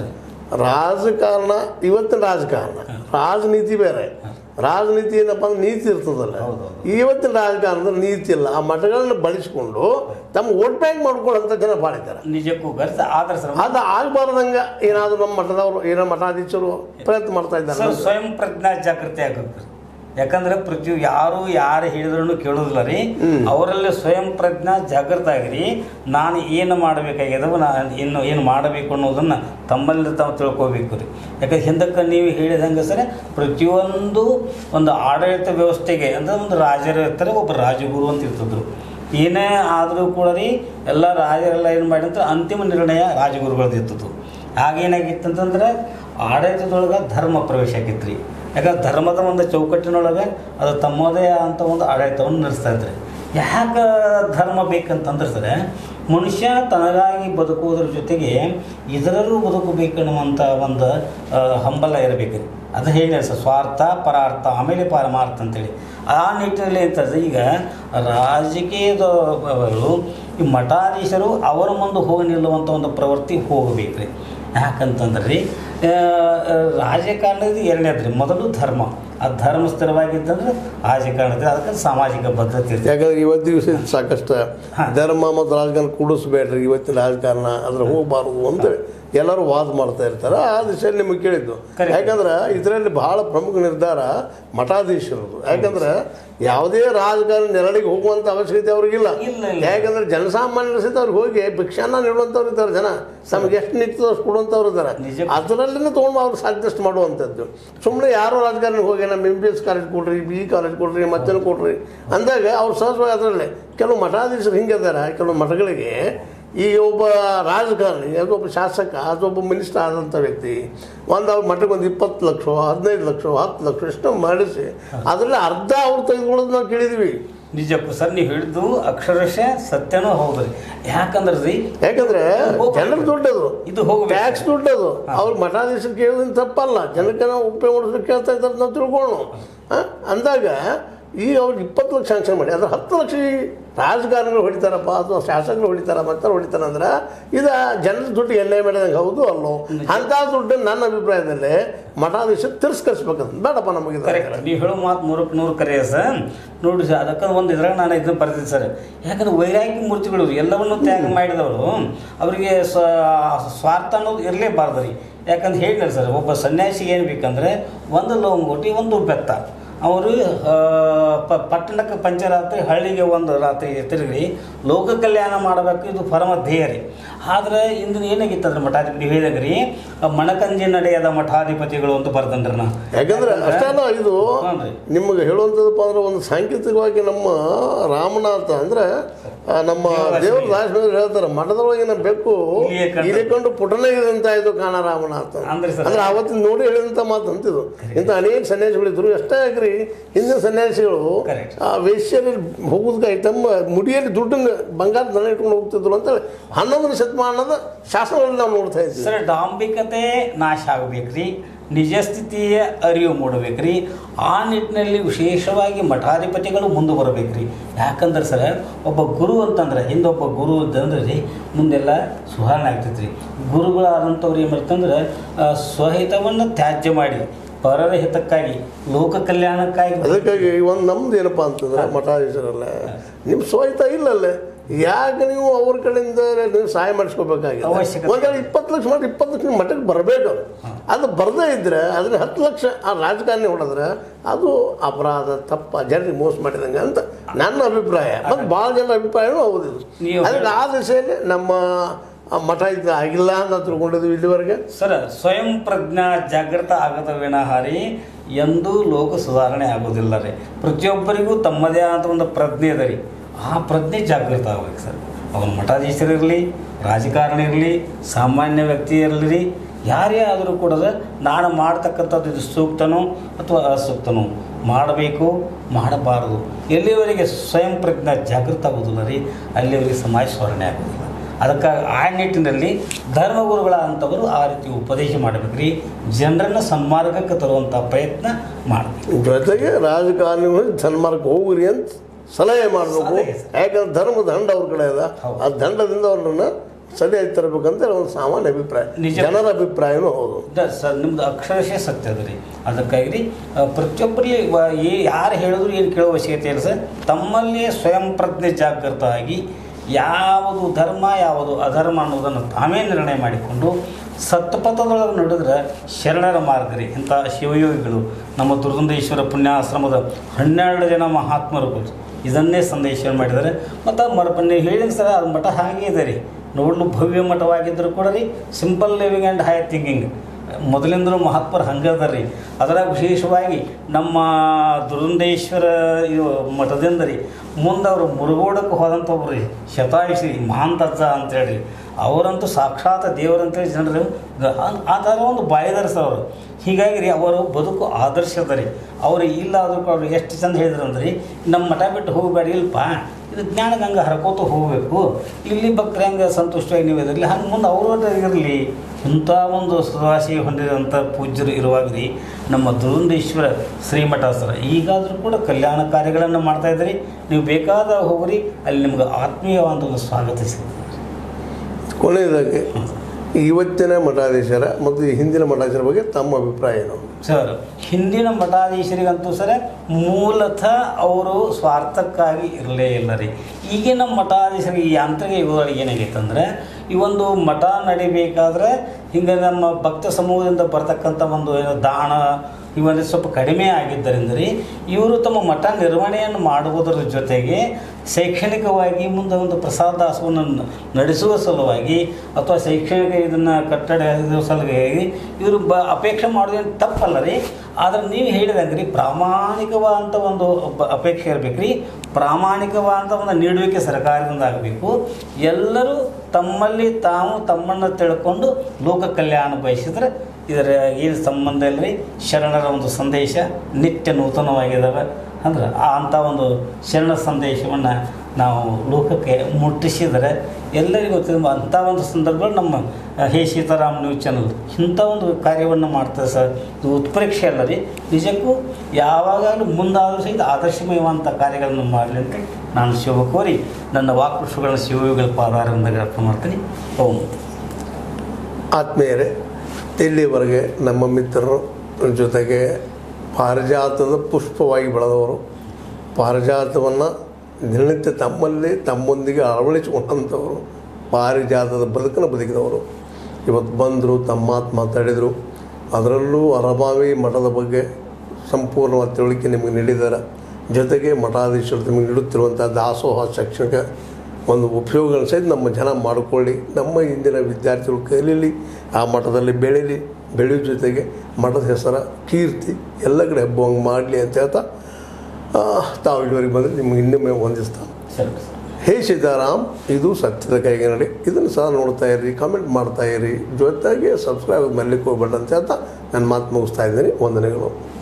ರಾಜಕಾರಣ ಇವತ್ತಿನ ರಾಜಕಾರಣ ರಾಜನೀತಿ ಬೇರೆ ರಾಜನೀತಿ ಏನಪ್ಪ ಅಂದ್ರೆ ನೀತಿ ಇರ್ತದಲ್ಲ ಹೌದೌದು. ಇವತ್ತಿನ ರಾಜಕಾರಣದಲ್ಲಿ ನೀತಿ ಇಲ್ಲ ಆ ಮಠಗಳನ್ನ ಬಳಸಿಕೊಂಡು ತಮ್ಮ ವೋಟ್ ಬ್ಯಾಂಕ್ ಮಾಡ್ಕೊಳ್ಳೋಂಥ ಜನ ಬಾಳಿದ್ದಾರೆ ನಿಜಕ್ಕೂ ಗರ್ಸ ಆದ್ರೆ ಸರ್ ಅದು ಆಗಬಾರ್ದಂಗ ಏನಾದರೂ ನಮ್ಮ ಮಠದವರು ಏನೋ ಮಠಾಧೀಶರು ಪ್ರಯತ್ನ ಮಾಡ್ತಾ ಸರ್ ಇದ್ದಾರೆ ಸ್ವಯಂ ಪ್ರಜ್ಞಾ ಜಾಗೃತಿ ಆಗಬೇಕು ಯಾಕಂದ್ರೆ ಪ್ರತಿ ಯಾರು ಯಾರು ಹೇಳಿದ್ರು ಕೇಳೋದಿಲ್ಲ ರೀ ಅವರಲ್ಲಿ ಸ್ವಯಂ ಪ್ರಜ್ಞಾ ಜಾಗೃತ ಆಗಿರಿ ನಾನು ಏನು ಮಾಡಬೇಕಾಗ್ಯದವ ನಾನು ಇನ್ನು ಏನು ಮಾಡಬೇಕು ಅನ್ನೋದನ್ನು ತಮ್ಮಲ್ಲಿ ತಾವು ತಿಳ್ಕೊಬೇಕು ರೀ ಯಾಕಂದ್ರೆ ಹಿಂದಕ್ಕೆ ನೀವು ಹೇಳಿದಂಗೆ ಸರ್ ಪ್ರತಿಯೊಂದು ಒಂದು ಆಡಳಿತ ವ್ಯವಸ್ಥೆಗೆ ಅಂದ್ರೆ ಒಂದು ರಾಜರು ಇರ್ತಾರೆ ಒಬ್ಬ ರಾಜಗುರು ಅಂತ ಇರ್ತಿದ್ರು ಏನೇ ಆದರೂ ಕೂಡ ರೀ ಎಲ್ಲ ರಾಜರೆಲ್ಲ ಏನು ಮಾಡಿದ್ರೆ ಅಂತಿಮ ನಿರ್ಣಯ ರಾಜಗುರುಗಳದ್ದು ಇರ್ತಿತ್ತು ಆಗೇನಾಗಿತ್ತು ಅಂತಂದ್ರೆ ಆಡಳಿತದೊಳಗೆ ಧರ್ಮ ಪ್ರವೇಶ ಆಗಿತ್ತು ರೀ ಯಾಕಂದ್ರೆ ಧರ್ಮದ ಒಂದು ಚೌಕಟ್ಟಿನೊಳಗೆ ಅದು ತಮ್ಮದೇ ಅಂತ ಒಂದು ಆಡಳಿತವನ್ನು ನಡೆಸ್ತಾ ಇದ್ರಿ ಯಾಕೆ ಧರ್ಮ ಬೇಕಂತಂದ್ರೆ ಸರ್ ಮನುಷ್ಯ ತನಗಾಗಿ ಬದುಕುವುದ್ರ ಜೊತೆಗೆ ಇತರರು ಬದುಕಬೇಕನ್ನುವಂಥ ಒಂದು ಆ, ಹಂಬಲ ಇರಬೇಕು ರೀ ಅದು ಹೇಳಿ ಸರ್ ಸ್ವಾರ್ಥ ಪರಾರ್ಥ ಆಮೇಲೆ ಪರಮಾರ್ಥ ಅಂತೇಳಿ ಆ ನಿಟ್ಟಿನಲ್ಲಿ ಅಂತಂದ್ರೆ ಈಗ ರಾಜಕೀಯದವರು ಈ ಮಠಾಧೀಶರು ಅವರ ಮುಂದೆ ಹೋಗಿ ನಿಲ್ಲುವಂಥ ಒಂದು ಪ್ರವೃತ್ತಿ ಹೋಗಬೇಕು ರೀ ಯಾಕಂತಂದ್ರೆ ರೀ ಆ, ಆ, ರಾಜಕಾರಣದ ಎರಡನೇದು ರೀ ಮೊದಲು ಧರ್ಮ ಆ ಧರ್ಮ ಸ್ಥಿರವಾಗಿದ್ದಂದ್ರೆ ರಾಜಕಾರಣದ ಅದಕ್ಕೆ ಸಾಮಾಜಿಕ ಬದ್ಧತೆ ಇರ್ತದೆ ಯಾಕಂದ್ರೆ ಇವತ್ತು ದಿವಸ ಸಾಕಷ್ಟು ಹಾ. ಧರ್ಮ ಮತ್ತು ರಾಜಕಾರಣ ಕೂಡಿಸ್ಬೇಡ್ರಿ ಇವತ್ತಿನ ರಾಜಕಾರಣ ಅದ್ರ ಹೋಗಬಾರ್ದು ಅಂತ ಎಲ್ಲರೂ ವಾದ ಮಾಡ್ತಾ ಇರ್ತಾರೆ ಆ ದಿಶೆಯಲ್ಲಿ ನಿಮಗೆ ಕೇಳಿದ್ದು Correct. ಯಾಕಂದ್ರೆ ಇದರಲ್ಲಿ ಬಹಳ ಪ್ರಮುಖ ನಿರ್ಧಾರ ಮಠಾಧೀಶರದು ಯಾಕಂದ್ರೆ ಯಾವುದೇ ರಾಜಕಾರಣ ನೆರಳಿಗೆ ಹೋಗುವಂಥ ಅವಶ್ಯಕತೆ ಅವ್ರಿಗಿಲ್ಲ ಇಲ್ಲ, ಇಲ್ಲ. ಯಾಕಂದ್ರೆ ಜನಸಾಮಾನ್ಯರ ಸಹಿತ ಅವ್ರಿಗೆ ಹೋಗಿ ಭಿಕ್ಷಾನ ನೀಡುವಂಥವ್ರು ಇದ್ದಾರೆ ಜನ ತಮಗೆ ಎಷ್ಟು ನಿಂತದೋ ಅಷ್ಟು ಕೊಡುವಂಥವ್ರು ಇದ್ದಾರೆ ನಿಜ. ಅದರಲ್ಲಿನೇ ತೊಗೊಂಡು ಅವ್ರು ಸಾಧ್ಯಷ್ಟು ಮಾಡುವಂಥದ್ದು ಸುಮ್ಮನೆ ಯಾರೋ ರಾಜಕಾರಣಿ ಹೋಗಿ ನಮ್ಮ ಎಂ ಬಿ ಎಸ್ ಕಾಲೇಜ್ ಕೊಡ್ರಿ ಬಿ ಕಾಲೇಜ್ ಕೊಡ್ರಿ ಮತ್ತೇನು ಕೊಡ್ರಿ ಅಂದಾಗ ಅವ್ರು ಸಹಜವಾಗಿ ಅದರಲ್ಲೇ ಕೆಲವು ಮಠಾಧೀಶರು ಹಿಂಗೆ ಇದ್ದಾರೆ ಕೆಲವು ಮಠಗಳಿಗೆ ಈಗ ಒಬ್ಬ ರಾಜಕಾರಣಿ ಒಬ್ಬ ಶಾಸಕ ಅಥವಾ ಮಿನಿಸ್ಟರ್ ಆದಂಥ ವ್ಯಕ್ತಿ ಒಂದು ಅವ್ರ ಮಠಕ್ಕೆ ಒಂದು ಇಪ್ಪತ್ತು ಲಕ್ಷ ಹದಿನೈದು ಲಕ್ಷ ಹತ್ತು ಲಕ್ಷ ಎಷ್ಟು ಮಾಡಿಸಿ ಅದರಲ್ಲಿ ಅರ್ಧ ಅವ್ರು ತೆಗೆದುಕೊಳ್ಳೋದು ನಾವು ಕೇಳಿದ್ವಿ ನಿಜಕ್ಕೂ ಸರ್ ನೀವು ಹೇಳಿದ್ದು ಅಕ್ಷರಶಃ ಸತ್ಯನೂ ಹೌದ್ರಿ ಯಾಕಂದ್ರೆ ರೀ ಯಾಕಂದ್ರೆ ಜನರ ದುಡ್ಡದು ಇದು ಹೋಗ್ಬೇಕು. ಟ್ಯಾಕ್ಸ್ ದುಡ್ಡದು ಅವ್ರು ಮಠಾಧೀಶರು ಕೇಳೋದು ತಪ್ಪಲ್ಲ ಜನಕ್ಕೆ ನಾವು ಉಪಯೋಗ ಮಾಡಿಸ್ಲಿಕ್ಕೆ ಕೇಳ್ತಾ ಇದ್ದಾರೆ ನಾವು ತಿಳ್ಕೊಳ್ಳೋಣ ಆ? ಅಂದಾಗ ಈಗ ಅವ್ರಿಗೆ ಇಪ್ಪತ್ತು ಲಕ್ಷ ಶಾಂಕ್ಷನ್ ಮಾಡಿ ಅದ್ರ ಹತ್ತು ಲಕ್ಷ ರಾಜಕಾರಣಿಗಳು ಹೊಡಿತಾರಪ್ಪ ಅಥವಾ ಶಾಸಕರು ಹೊಡಿತಾರ ಮತ್ತೆ ಹೊಡಿತಾರ ಅಂದ್ರೆ ಇದು ಜನರ ದುಡ್ಡು ಎಣ್ಣೆ ಮಾಡಿದಂಗೆ ಹೌದು ಅಲ್ಲೋ ಅಂಥ ದುಡ್ಡು ನನ್ನ ಅಭಿಪ್ರಾಯದಲ್ಲಿ ಮಠಾಧೀಶ ತಿರಸ್ಕರಿಸ್ಬೇಕಂತ ಬೇಡಪ್ಪ ನಮಗೆ ಕರೆಕ್ಟ್ ನೀವು ಹೇಳೋ ಮಾತು ನೂರಕ್ಕೆ ನೂರು ಕರೆ ಸರ್ ನೋಡಿ ಸರ್ ಅದಕ್ಕೆ ಒಂದು ಇದ್ರಾಗ ನಾನು ಇದನ್ನ ಬರ್ತೀನಿ ಸರ್ ಯಾಕಂದ್ರೆ ವೈರಾಗ್ಯ ಮೂರ್ತಿಗಳು ಎಲ್ಲವನ್ನು ತ್ಯಾಗ ಮಾಡಿದವರು ಅವರಿಗೆ ಸ್ವ ಸ್ವಾರ್ಥ ಅನ್ನೋದು ಇರಲೇಬಾರ್ದು ರೀ ಯಾಕಂದ್ರೆ ಹೇಳಿದ್ರು ಸರ್ ಒಬ್ಬ ಸನ್ಯಾಸಿಗೆ ಏನು ಬೇಕಂದ್ರೆ ಒಂದು ಲವಂಗೋಟಿ ಒಂದು ಬೆತ್ತ ಅವರು ಪ ಪಟ್ಟಣಕ್ಕೆ ಪಂಚರಾತ್ರಿ ಹಳ್ಳಿಗೆ ಒಂದು ರಾತ್ರಿ ತಿರುಗಿ ಲೋಕ ಕಲ್ಯಾಣ ಮಾಡಬೇಕು ಇದು ಪರಮ ಧ್ಯೇಯ ರೀ ಆದ್ರೆ ಇಂದಿನ ಏನಾಗಿತ್ತು ಅದ್ರ ಮಠಾಧಿಪತಿ ಹೇಳಿದಾಗ ರೀ ಮಣಕಂಜಿ ನಡೆಯದ ಮಠಾಧಿಪತಿಗಳು ಅಂತ ಬರ್ದನ್ರಿ ನಾ ಯಾಕಂದ್ರೆ ಅಷ್ಟೇ ಅಲ್ಲ ಇದು ಹ್ಞೂ ರೀ ನಿಮಗೆ ಹೇಳುವಂಥದ್ದಪ್ಪ ಅಂದ್ರೆ ಒಂದು ಸಾಂಕೇತಿಕವಾಗಿ ನಮ್ಮ ರಾಮನಾಥ ಅಂದ್ರೆ ಆ, ನಮ್ಮ ದೇವ್ರ ದಾಸರು ಹೇಳ್ತಾರೆ ಮಠದೊಳಗಿನ ಬೆಕ್ಕು ಇಲಿಯ ಕಂಡು. ಇಲ್ಲಿ ಕಂಡು ಪುಟನೆ ಇದೆ ಅಂತ ಇದು ಕಾಣ ರಾಮನಾಥ ಅಂದ್ರೆ ಸರ್ ಅಂದ್ರೆ ಅವತ್ತಿನ ನೋಡಿ ಹೇಳಿದಂಥ ಮಾತು ಅಂತಿದ್ದು ಇಂಥ ಅನೇಕ ಸನ್ಯಾಸಿಗಳಿದ್ರು ಎಷ್ಟೇ ಆಗ್ರಿ ಹಿಂದಿನ ಸನ್ಯಾಸಿಗಳು Correct. ಆ ವೇಶ್ಯರಲ್ಲಿ ಹೋಗೋದಕ್ಕಾಗಿ ತಮ್ಮ ಮುಡಿಯಲ್ಲಿ ದುಡ್ಡನ್ನ ಬಂಗಾರ ದನ ಇಟ್ಕೊಂಡು ಹೋಗ್ತಿದ್ರು ಅಂತೇಳಿ ಹನ್ನೊಂದನೇ ಶತಮಾನದ ಶಾಸನಗಳಲ್ಲಿ ನಾವು ನೋಡ್ತಾ ಇದ್ದೀವಿ ಸರ್ ಡಾಂಬಿಕತೆ ನಾಶ ಆಗಬೇಕ್ರಿ ನಿಜ ಸ್ಥಿತಿಯ ಅರಿವು ಮೂಡಬೇಕ್ರಿ ಆ ನಿಟ್ಟಿನಲ್ಲಿ ವಿಶೇಷವಾಗಿ ಮಠಾಧಿಪತಿಗಳು ಮುಂದೆ ಬರಬೇಕ್ರಿ ಯಾಕಂದ್ರೆ ಸರ್ ಒಬ್ಬ ಗುರು ಅಂತಂದ್ರೆ ಹಿಂದೊಬ್ಬ ಗುರು ಅಂತಂದ್ರೆ ರೀ ಮುಂದೆಲ್ಲ ಸುಧಾರಣೆ ಆಗ್ತೈತೆ ರೀ ಗುರುಗಳಾದಂಥವ್ರು ಏನು ಮಾಡ್ತಂದ್ರೆ ಆ, ಸ್ವಹಿತವನ್ನು ತ್ಯಾಜ್ಯ ಮಾಡಿ ಪರರ ಹಿತಕ್ಕಾಗಿ ಲೋಕ ಕಲ್ಯಾಣಕ್ಕಾಗಿ ಅದಕ್ಕಾಗಿ ಒಂದು ನಮ್ದು ಏನಪ್ಪ ಅಂತಂದ್ರೆ ಮಠಾಧೀಶರಲ್ಲ ನಿಮ್ಮ ಸ್ವಹಿತ ಇಲ್ಲಲ್ಲೇ ಯಾಕೆ ನೀವು ಅವ್ರ ಕಡೆಯಿಂದ ನೀವು ಸಹಾಯ ಮಾಡಿಸ್ಕೋಬೇಕಾಗಿದೆ ಅವಶ್ಯಕತೆ. ಒಂದ್ ವೇಳೆ ಇಪ್ಪತ್ತು ಲಕ್ಷ ಮಾಡಿ ಇಪ್ಪತ್ತು ಲಕ್ಷ ನಿಮ್ಮ ಮಠಕ್ಕೆ ಬರಬೇಕು ಅದು ಬರದೇ ಇದ್ರೆ ಅದ್ರ ಹತ್ತು ಲಕ್ಷ ಆ ರಾಜಕಾರಣಿ ಹೊಡೆದ್ರೆ ಅದು ಅಪರಾಧ ತಪ್ಪ ಜನರಿಗೆ ಮೋಸ ಮಾಡಿದಂಗೆ ಅಂತ ನನ್ನ ಅಭಿಪ್ರಾಯ ಮತ್ತು ಭಾಳ ಜನರ ಅಭಿಪ್ರಾಯನೂ ಹೌದಿಲ್ಲ ನೀವು ಅದಕ್ಕೆ ಆ ದಿಶೆಯಲ್ಲಿ ನಮ್ಮ ಆ ಮಠ ಇದು ಆಗಿಲ್ಲ ಅಂತ ತಿಳ್ಕೊಂಡಿದ್ವಿ ಇಲ್ಲಿವರೆಗೆ ಸರ್ ಸ್ವಯಂ ಪ್ರಜ್ಞಾ ಜಾಗೃತ ಆಗದ ವಿನಹಾರಿ ಎಂದೂ ಲೋಕ ಸುಧಾರಣೆ ಆಗೋದಿಲ್ಲ ರೀ ಪ್ರತಿಯೊಬ್ಬರಿಗೂ ತಮ್ಮದೇ ಆದ ಒಂದು ಪ್ರಜ್ಞೆ ಅದ ರೀ ಆ ಪ್ರಜ್ಞೆ ಜಾಗೃತ ಆಗ್ಬೇಕು ಸರ್ ಅವನ ಮಠಾಧೀಶರಿರಲಿ ರಾಜಕಾರಣಿ ಇರಲಿ ಸಾಮಾನ್ಯ ವ್ಯಕ್ತಿ ಇರಲಿ ಯಾರೇ ಆದರೂ ಕೂಡ ನಾನು ಮಾಡ್ತಕ್ಕಂಥದ್ದು ಇದು ಸೂಕ್ತನೋ ಅಥವಾ ಅಸೂಕ್ತನೋ ಮಾಡಬೇಕು ಮಾಡಬಾರದು ಎಲ್ಲಿವರೆಗೆ ಸ್ವಯಂ ಪ್ರಜ್ಞೆ ಜಾಗೃತ ಆಗೋದಿಲ್ಲ ರೀ ಅಲ್ಲಿವರೆಗೆ ಸಮಾಜ ಸುಧಾರಣೆ ಆಗೋದಿಲ್ಲ ಅದಕ್ಕಾಗಿ ಆ ನಿಟ್ಟಿನಲ್ಲಿ ಧರ್ಮಗುರುಗಳ ಅಂಥವರು ಆ ರೀತಿ ಉಪದೇಶ ಮಾಡಬೇಕ್ರಿ ಜನರನ್ನು ಸನ್ಮಾರ್ಗಕ್ಕೆ ತರುವಂಥ ಪ್ರಯತ್ನ ಮಾಡಬೇಕು ಜೊತೆಗೆ ರಾಜಕಾರಣಿಗಳು ಸನ್ಮಾರ್ಗಕ್ಕೆ ಹೋಗ್ರಿ ಅಂತ ಸಲಹೆ ಮಾಡಬೇಕು ಸಲಹೆ ಸರ್. ಯಾಕಂದ್ರೆ ಧರ್ಮ ದಂಡ ಅವ್ರ ಕಡೆ ಅದ ಹೌದು. ಆ ದಂಡದಿಂದ ಅವ್ರನ್ನ ಸರಿಯಾಗಿ ತರಬೇಕಂತ ಒಂದು ಸಾಮಾನ್ಯ ಅಭಿಪ್ರಾಯ ನಿಜ. ಜನರ ಅಭಿಪ್ರಾಯನೂ ಹೌದು ದ- ಸರ್ ನಿಮ್ದು ಅಕ್ಷರಶಃ ಸತ್ಯ ಅದ ರೀ ಅದಕ್ಕಾಗಿ ರೀ ಆ, ಪ್ರತಿಯೊಬ್ಬರಿಗೆ ವ- ಏ ಯಾರು ಹೇಳಿದ್ರು ಏನು ಕೇಳೋ ಅವಶ್ಯಕತೆ ಇಲ್ಲ ಸರ್ ತಮ್ಮಲ್ಲಿಯೇ ಸ್ವಯಂ ಪ್ರಜ್ಞೆ ಜಾಗೃತ ಆಗಿ ಯಾವುದು ಧರ್ಮ ಯಾವುದು ಅಧರ್ಮ ಅನ್ನೋದನ್ನು ತಾವೇ ನಿರ್ಣಯ ಮಾಡಿಕೊಂಡು ಸತ್ಪಥದೊಳಗೆ ನಡೆದ್ರೆ ಶರಣರ ಮಾರ್ಗ ರೀ ಇಂಥ ಶಿವಯೋಗಿಗಳು ನಮ್ಮ ದುರ್ಗಂಧೇಶ್ವರ ಪುಣ್ಯಾಶ್ರಮದ ಹನ್ನೆರಡು ಜನ ಮಹಾತ್ಮರು ಇದನ್ನೇ ಸಂದೇಶ ಮಾಡಿದ್ದಾರೆ ಮತ್ತು ಮರ ನೀವು ಹೇಳಿದ ಸರ್ ಅದು ಮಠ ಹಾಗೆ ಇದೆ ರೀ ನೋಡಲು ಭವ್ಯ ಮಠವಾಗಿದ್ದರೂ ಕೂಡ ರೀ simple living and high thinking ಮೊದಲಿಂದಲೂ ಮಹಾತ್ಮರು ಹಂಗೆ ಅದ ರೀ ಅದರಾಗ ವಿಶೇಷವಾಗಿ ನಮ್ಮ ದುರಂದೇಶ್ವರ ಇದು ಮಠದಿಂದ ರೀ ಮುಂದೆ ಅವರು ಮುರುಗೋಡಕ್ಕೆ ಹೋದಂಥ ಒಬ್ರು ರೀ ಶತಾಯುಷಿ ಮಹಾಂತಜ್ಜ ಅಂತೇಳಿ ಅವರಂತೂ ಸಾಕ್ಷಾತ್ ದೇವರಂತೇಳಿ ಜನರು ಗ- ಆ- ಆ ಥರ ಒಂದು ಬಾಯಿದಾರ ಸರ್ ಅವರು ಹೀಗಾಗಿ ರೀ ಅವರು ಬದುಕು ಆದರ್ಶದ ರೀ ಅವರು ಇಲ್ಲ ಆದರೂ ಅವ್ರು ಎಷ್ಟು ಚಂದ ಹೇಳಿದ್ರು ಅಂದ್ರೆ ನಮ್ಮ ಮಠ ಬಿಟ್ಟು ಹೋಗಬೇಡಿ ಇಲ್ಪ ಇದು ಜ್ಞಾನಗಂಗೆ ಹರ್ಕೋತ ಹೋಗಬೇಕು ಇಲ್ಲಿ ಭಕ್ತರು ಹೆಂಗೆ ಸಂತುಷ್ಟವಾಗಿ ನೀವು ಇದಿರಲಿ ಹಂಗೆ ಮುಂದೆ ಅವರು ಇರಲಿ ಇಂಥ ಒಂದು ಸುವಾಸಿ ಹೊಂದಿದಂಥ ಪೂಜ್ಯರು ಇರುವಾಗ ರೀ ನಮ್ಮ ದುರುಂದೇಶ್ವರ ಶ್ರೀಮಠ ಸರ ಈಗಾದರೂ ಕೂಡ ಕಲ್ಯಾಣ ಕಾರ್ಯಗಳನ್ನು ಮಾಡ್ತಾ ಇದ್ದೀರಿ ನೀವು ಬೇಕಾದ ಹೋಗ್ರಿ ಅಲ್ಲಿ ನಿಮ್ಗೆ ಆತ್ಮೀಯವಾದ ಒಂದು ಸ್ವಾಗತ ಸಿಗ್ತದೆ ಕೊನೆಯದಾಗಿ ಇವತ್ತಿನ ಮಠಾಧೀಶರ ಮತ್ತು ಈ ಹಿಂದಿನ ಮಠಾಧೀಶರ ಬಗ್ಗೆ ತಮ್ಮ ಅಭಿಪ್ರಾಯ ಏನು ಸರ್ ಹಿಂದಿನ ಮಠಾಧೀಶರಿಗಂತೂ ಸರ ಮೂಲತಃ ಅವರು ಸ್ವಾರ್ಥಕ್ಕಾಗಿ ಇರಲೇ ಇಲ್ಲ ರೀ ಈಗಿನ ಮಠಾಧೀಶರಿಗೆ ಈ ಯಾಂತ್ರಿಕ ಯುಗದೊಳಗೆ ಏನಾಗೈತೆ ಅಂದರೆ ಈ ಒಂದು ಮಠ ನಡಿಬೇಕಾದ್ರೆ ಹಿಂಗೆ ನಮ್ಮ ಭಕ್ತ ಸಮೂಹದಿಂದ ಬರ್ತಕ್ಕಂಥ ಒಂದು ಏನು ದಾನ ಇವೆಲ್ಲ ಸ್ವಲ್ಪ ಕಡಿಮೆ ಆಗಿದ್ದರಿಂದ ರೀ ಇವರು ತಮ್ಮ ಮಠ ನಿರ್ವಹಣೆಯನ್ನು ಮಾಡುವುದರ ಜೊತೆಗೆ ಶೈಕ್ಷಣಿಕವಾಗಿ ಮುಂದೆ ಒಂದು ಪ್ರಸಾದ ದಾಸವನ್ನು ನ- ನಡೆಸುವ ಸಲುವಾಗಿ ಅಥವಾ ಶೈಕ್ಷಣಿಕ ಇದನ್ನು ಕಟ್ಟಡ ಇದ್ರ ಸಲುವಾಗಿ ಇವರು ಬ ಅಪೇಕ್ಷೆ ಮಾಡೋದೇನು ತಪ್ಪಲ್ಲ ರೀ ಆದ್ರೆ ನೀವು ಹೇಳಿದಂಗೆ ರೀ ಪ್ರಾಮಾಣಿಕವಾದಂಥ ಒಂದು ಬ- ಅಪೇಕ್ಷೆ ಇರಬೇಕು ರೀ ಪ್ರಾಮಾಣಿಕವಾದಂಥ ಒಂದು ನೀಡುವಿಕೆ ಸರ್ಕಾರದಿಂದ ಆಗಬೇಕು ಎಲ್ಲರೂ ತಮ್ಮಲ್ಲಿ ತಾವು ತಮ್ಮನ್ನು ತಿಳ್ಕೊಂಡು ಲೋಕ ಕಲ್ಯಾಣ ಬಯಸಿದ್ರೆ ಇದರ ಏನು ಸಂಬಂಧ ಇಲ್ಲ ರೀ ಶರಣರ ಒಂದು ಸಂದೇಶ ನಿತ್ಯ ನೂತನವಾಗಿದ್ದಾವೆ ಅಂದ್ರೆ ಆ ಅಂಥ ಒಂದು ಶರಣ ಸಂದೇಶವನ್ನು ನಾವು ಲೋಕಕ್ಕೆ ಮುಟ್ಟಿಸಿದರೆ ಎಲ್ಲರಿಗೂ ಗೊತ್ತಿದೆ ಅಂಥ ಒಂದು ಸಂದರ್ಭದಲ್ಲಿ ನಮ್ಮ ಆ, ಹೇ ಸೀತಾರಾಮ್ ನ್ಯೂಸ್ ಚಾನಲ್ ಇಂಥ ಒಂದು ಕಾರ್ಯವನ್ನು ಮಾಡ್ತದೆ ಸರ್ ಇದು ಉತ್ಪ್ರೇಕ್ಷೆ ಅಲ್ಲ ರೀ ನಿಜಕ್ಕೂ ಯಾವಾಗಲೂ ಮುಂದಾದರೂ ಸಹಿತ ಆದರ್ಶಮಯವಂಥ ಕಾರ್ಯಗಳನ್ನು ಮಾಡಲಿ ಅಂತ ನಾನು ಶಿವ ಕೋರಿ ನನ್ನ ವಾಕೃಷಗಳನ್ನು ಶಿವಯುಗಳ ಪಾದಾರದಿಂದ ಅರ್ಪಣೆ ಮಾಡ್ತೀನಿ ಓಂ ಆತ್ಮೀಯರೇ ಇಲ್ಲಿವರೆಗೆ ನಮ್ಮ ಮಿತ್ರರು ಜೊತೆಗೆ ಪಾರಿಜಾತದ ಪುಷ್ಪವಾಗಿ ಬೆಳೆದವರು ಪಾರಿಜಾತವನ್ನು ದಿನನಿತ್ಯ ತಮ್ಮಲ್ಲಿ ತಮ್ಮೊಂದಿಗೆ ಅಳವಡಿಸಿಕೊಂಡಂಥವರು ಪಾರಿಜಾತದ ಬದುಕನ್ನು ಬದುಕಿದವರು ಇವತ್ತು ಬಂದರು ತಮ್ಮ ಮಾತು ಮಾತಾಡಿದರು ಅದರಲ್ಲೂ ಅರಬಾವಿ ಮಠದ ಬಗ್ಗೆ ಸಂಪೂರ್ಣವಾದ ತಿಳುವಳಿಕೆ ನಿಮಗೆ ನೀಡಿದ್ದಾರೆ ಜೊತೆಗೆ ಮಠಾಧೀಶರು ನಿಮಗೆ ನೀಡುತ್ತಿರುವಂಥ ದಾಸೋಹ ಶೈಕ್ಷಣಿಕ ಒಂದು ಉಪಯೋಗಗಳನ್ನು ಸಹಿತ ನಮ್ಮ ಜನ ಮಾಡಿಕೊಳ್ಳಿ ನಮ್ಮ ಇಂದಿನ ವಿದ್ಯಾರ್ಥಿಗಳು ಕಲೀಲಿ ಆ ಮಠದಲ್ಲಿ ಬೆಳೀಲಿ ಬೆಳೆಯೋ ಜೊತೆಗೆ ಮಠದ ಹೆಸರ ಕೀರ್ತಿ ಎಲ್ಲ ಕಡೆ ಹಬ್ಬವಂಗೆ ಮಾಡಲಿ ಅಂತ ಹೇಳ್ತಾ ಆ, ತಾವು ಇಲ್ಲಿವರೆಗೆ ಬಂದರೆ ನಿಮ್ಗೆ ಇನ್ನೊಮ್ಮೆ ವಂದಿಸ್ತಾನೆ ಸರಿ ಸರ್ ಹೇ ಸೀತಾರಾಮ್ ಇದು ಸತ್ಯದ ಕೈಗೆ ನಡಿ ಇದನ್ನು ಸಹ ನೋಡ್ತಾ ಇರಿ ಕಮೆಂಟ್ ಮಾಡ್ತಾ ಇರಿ ಜೊತೆಗೆ ಸಬ್ಸ್ಕ್ರೈಬ್ ಮಾಡ್ಲಿಕ್ಕೆ ಹೋಗ್ಬೇಡ ಅಂತ ಹೇಳ್ತಾ ನನ್ನ ಮಾತು ಮುಗಿಸ್ತಾ ಇದ್ದೀನಿ ವಂದನೆಗಳು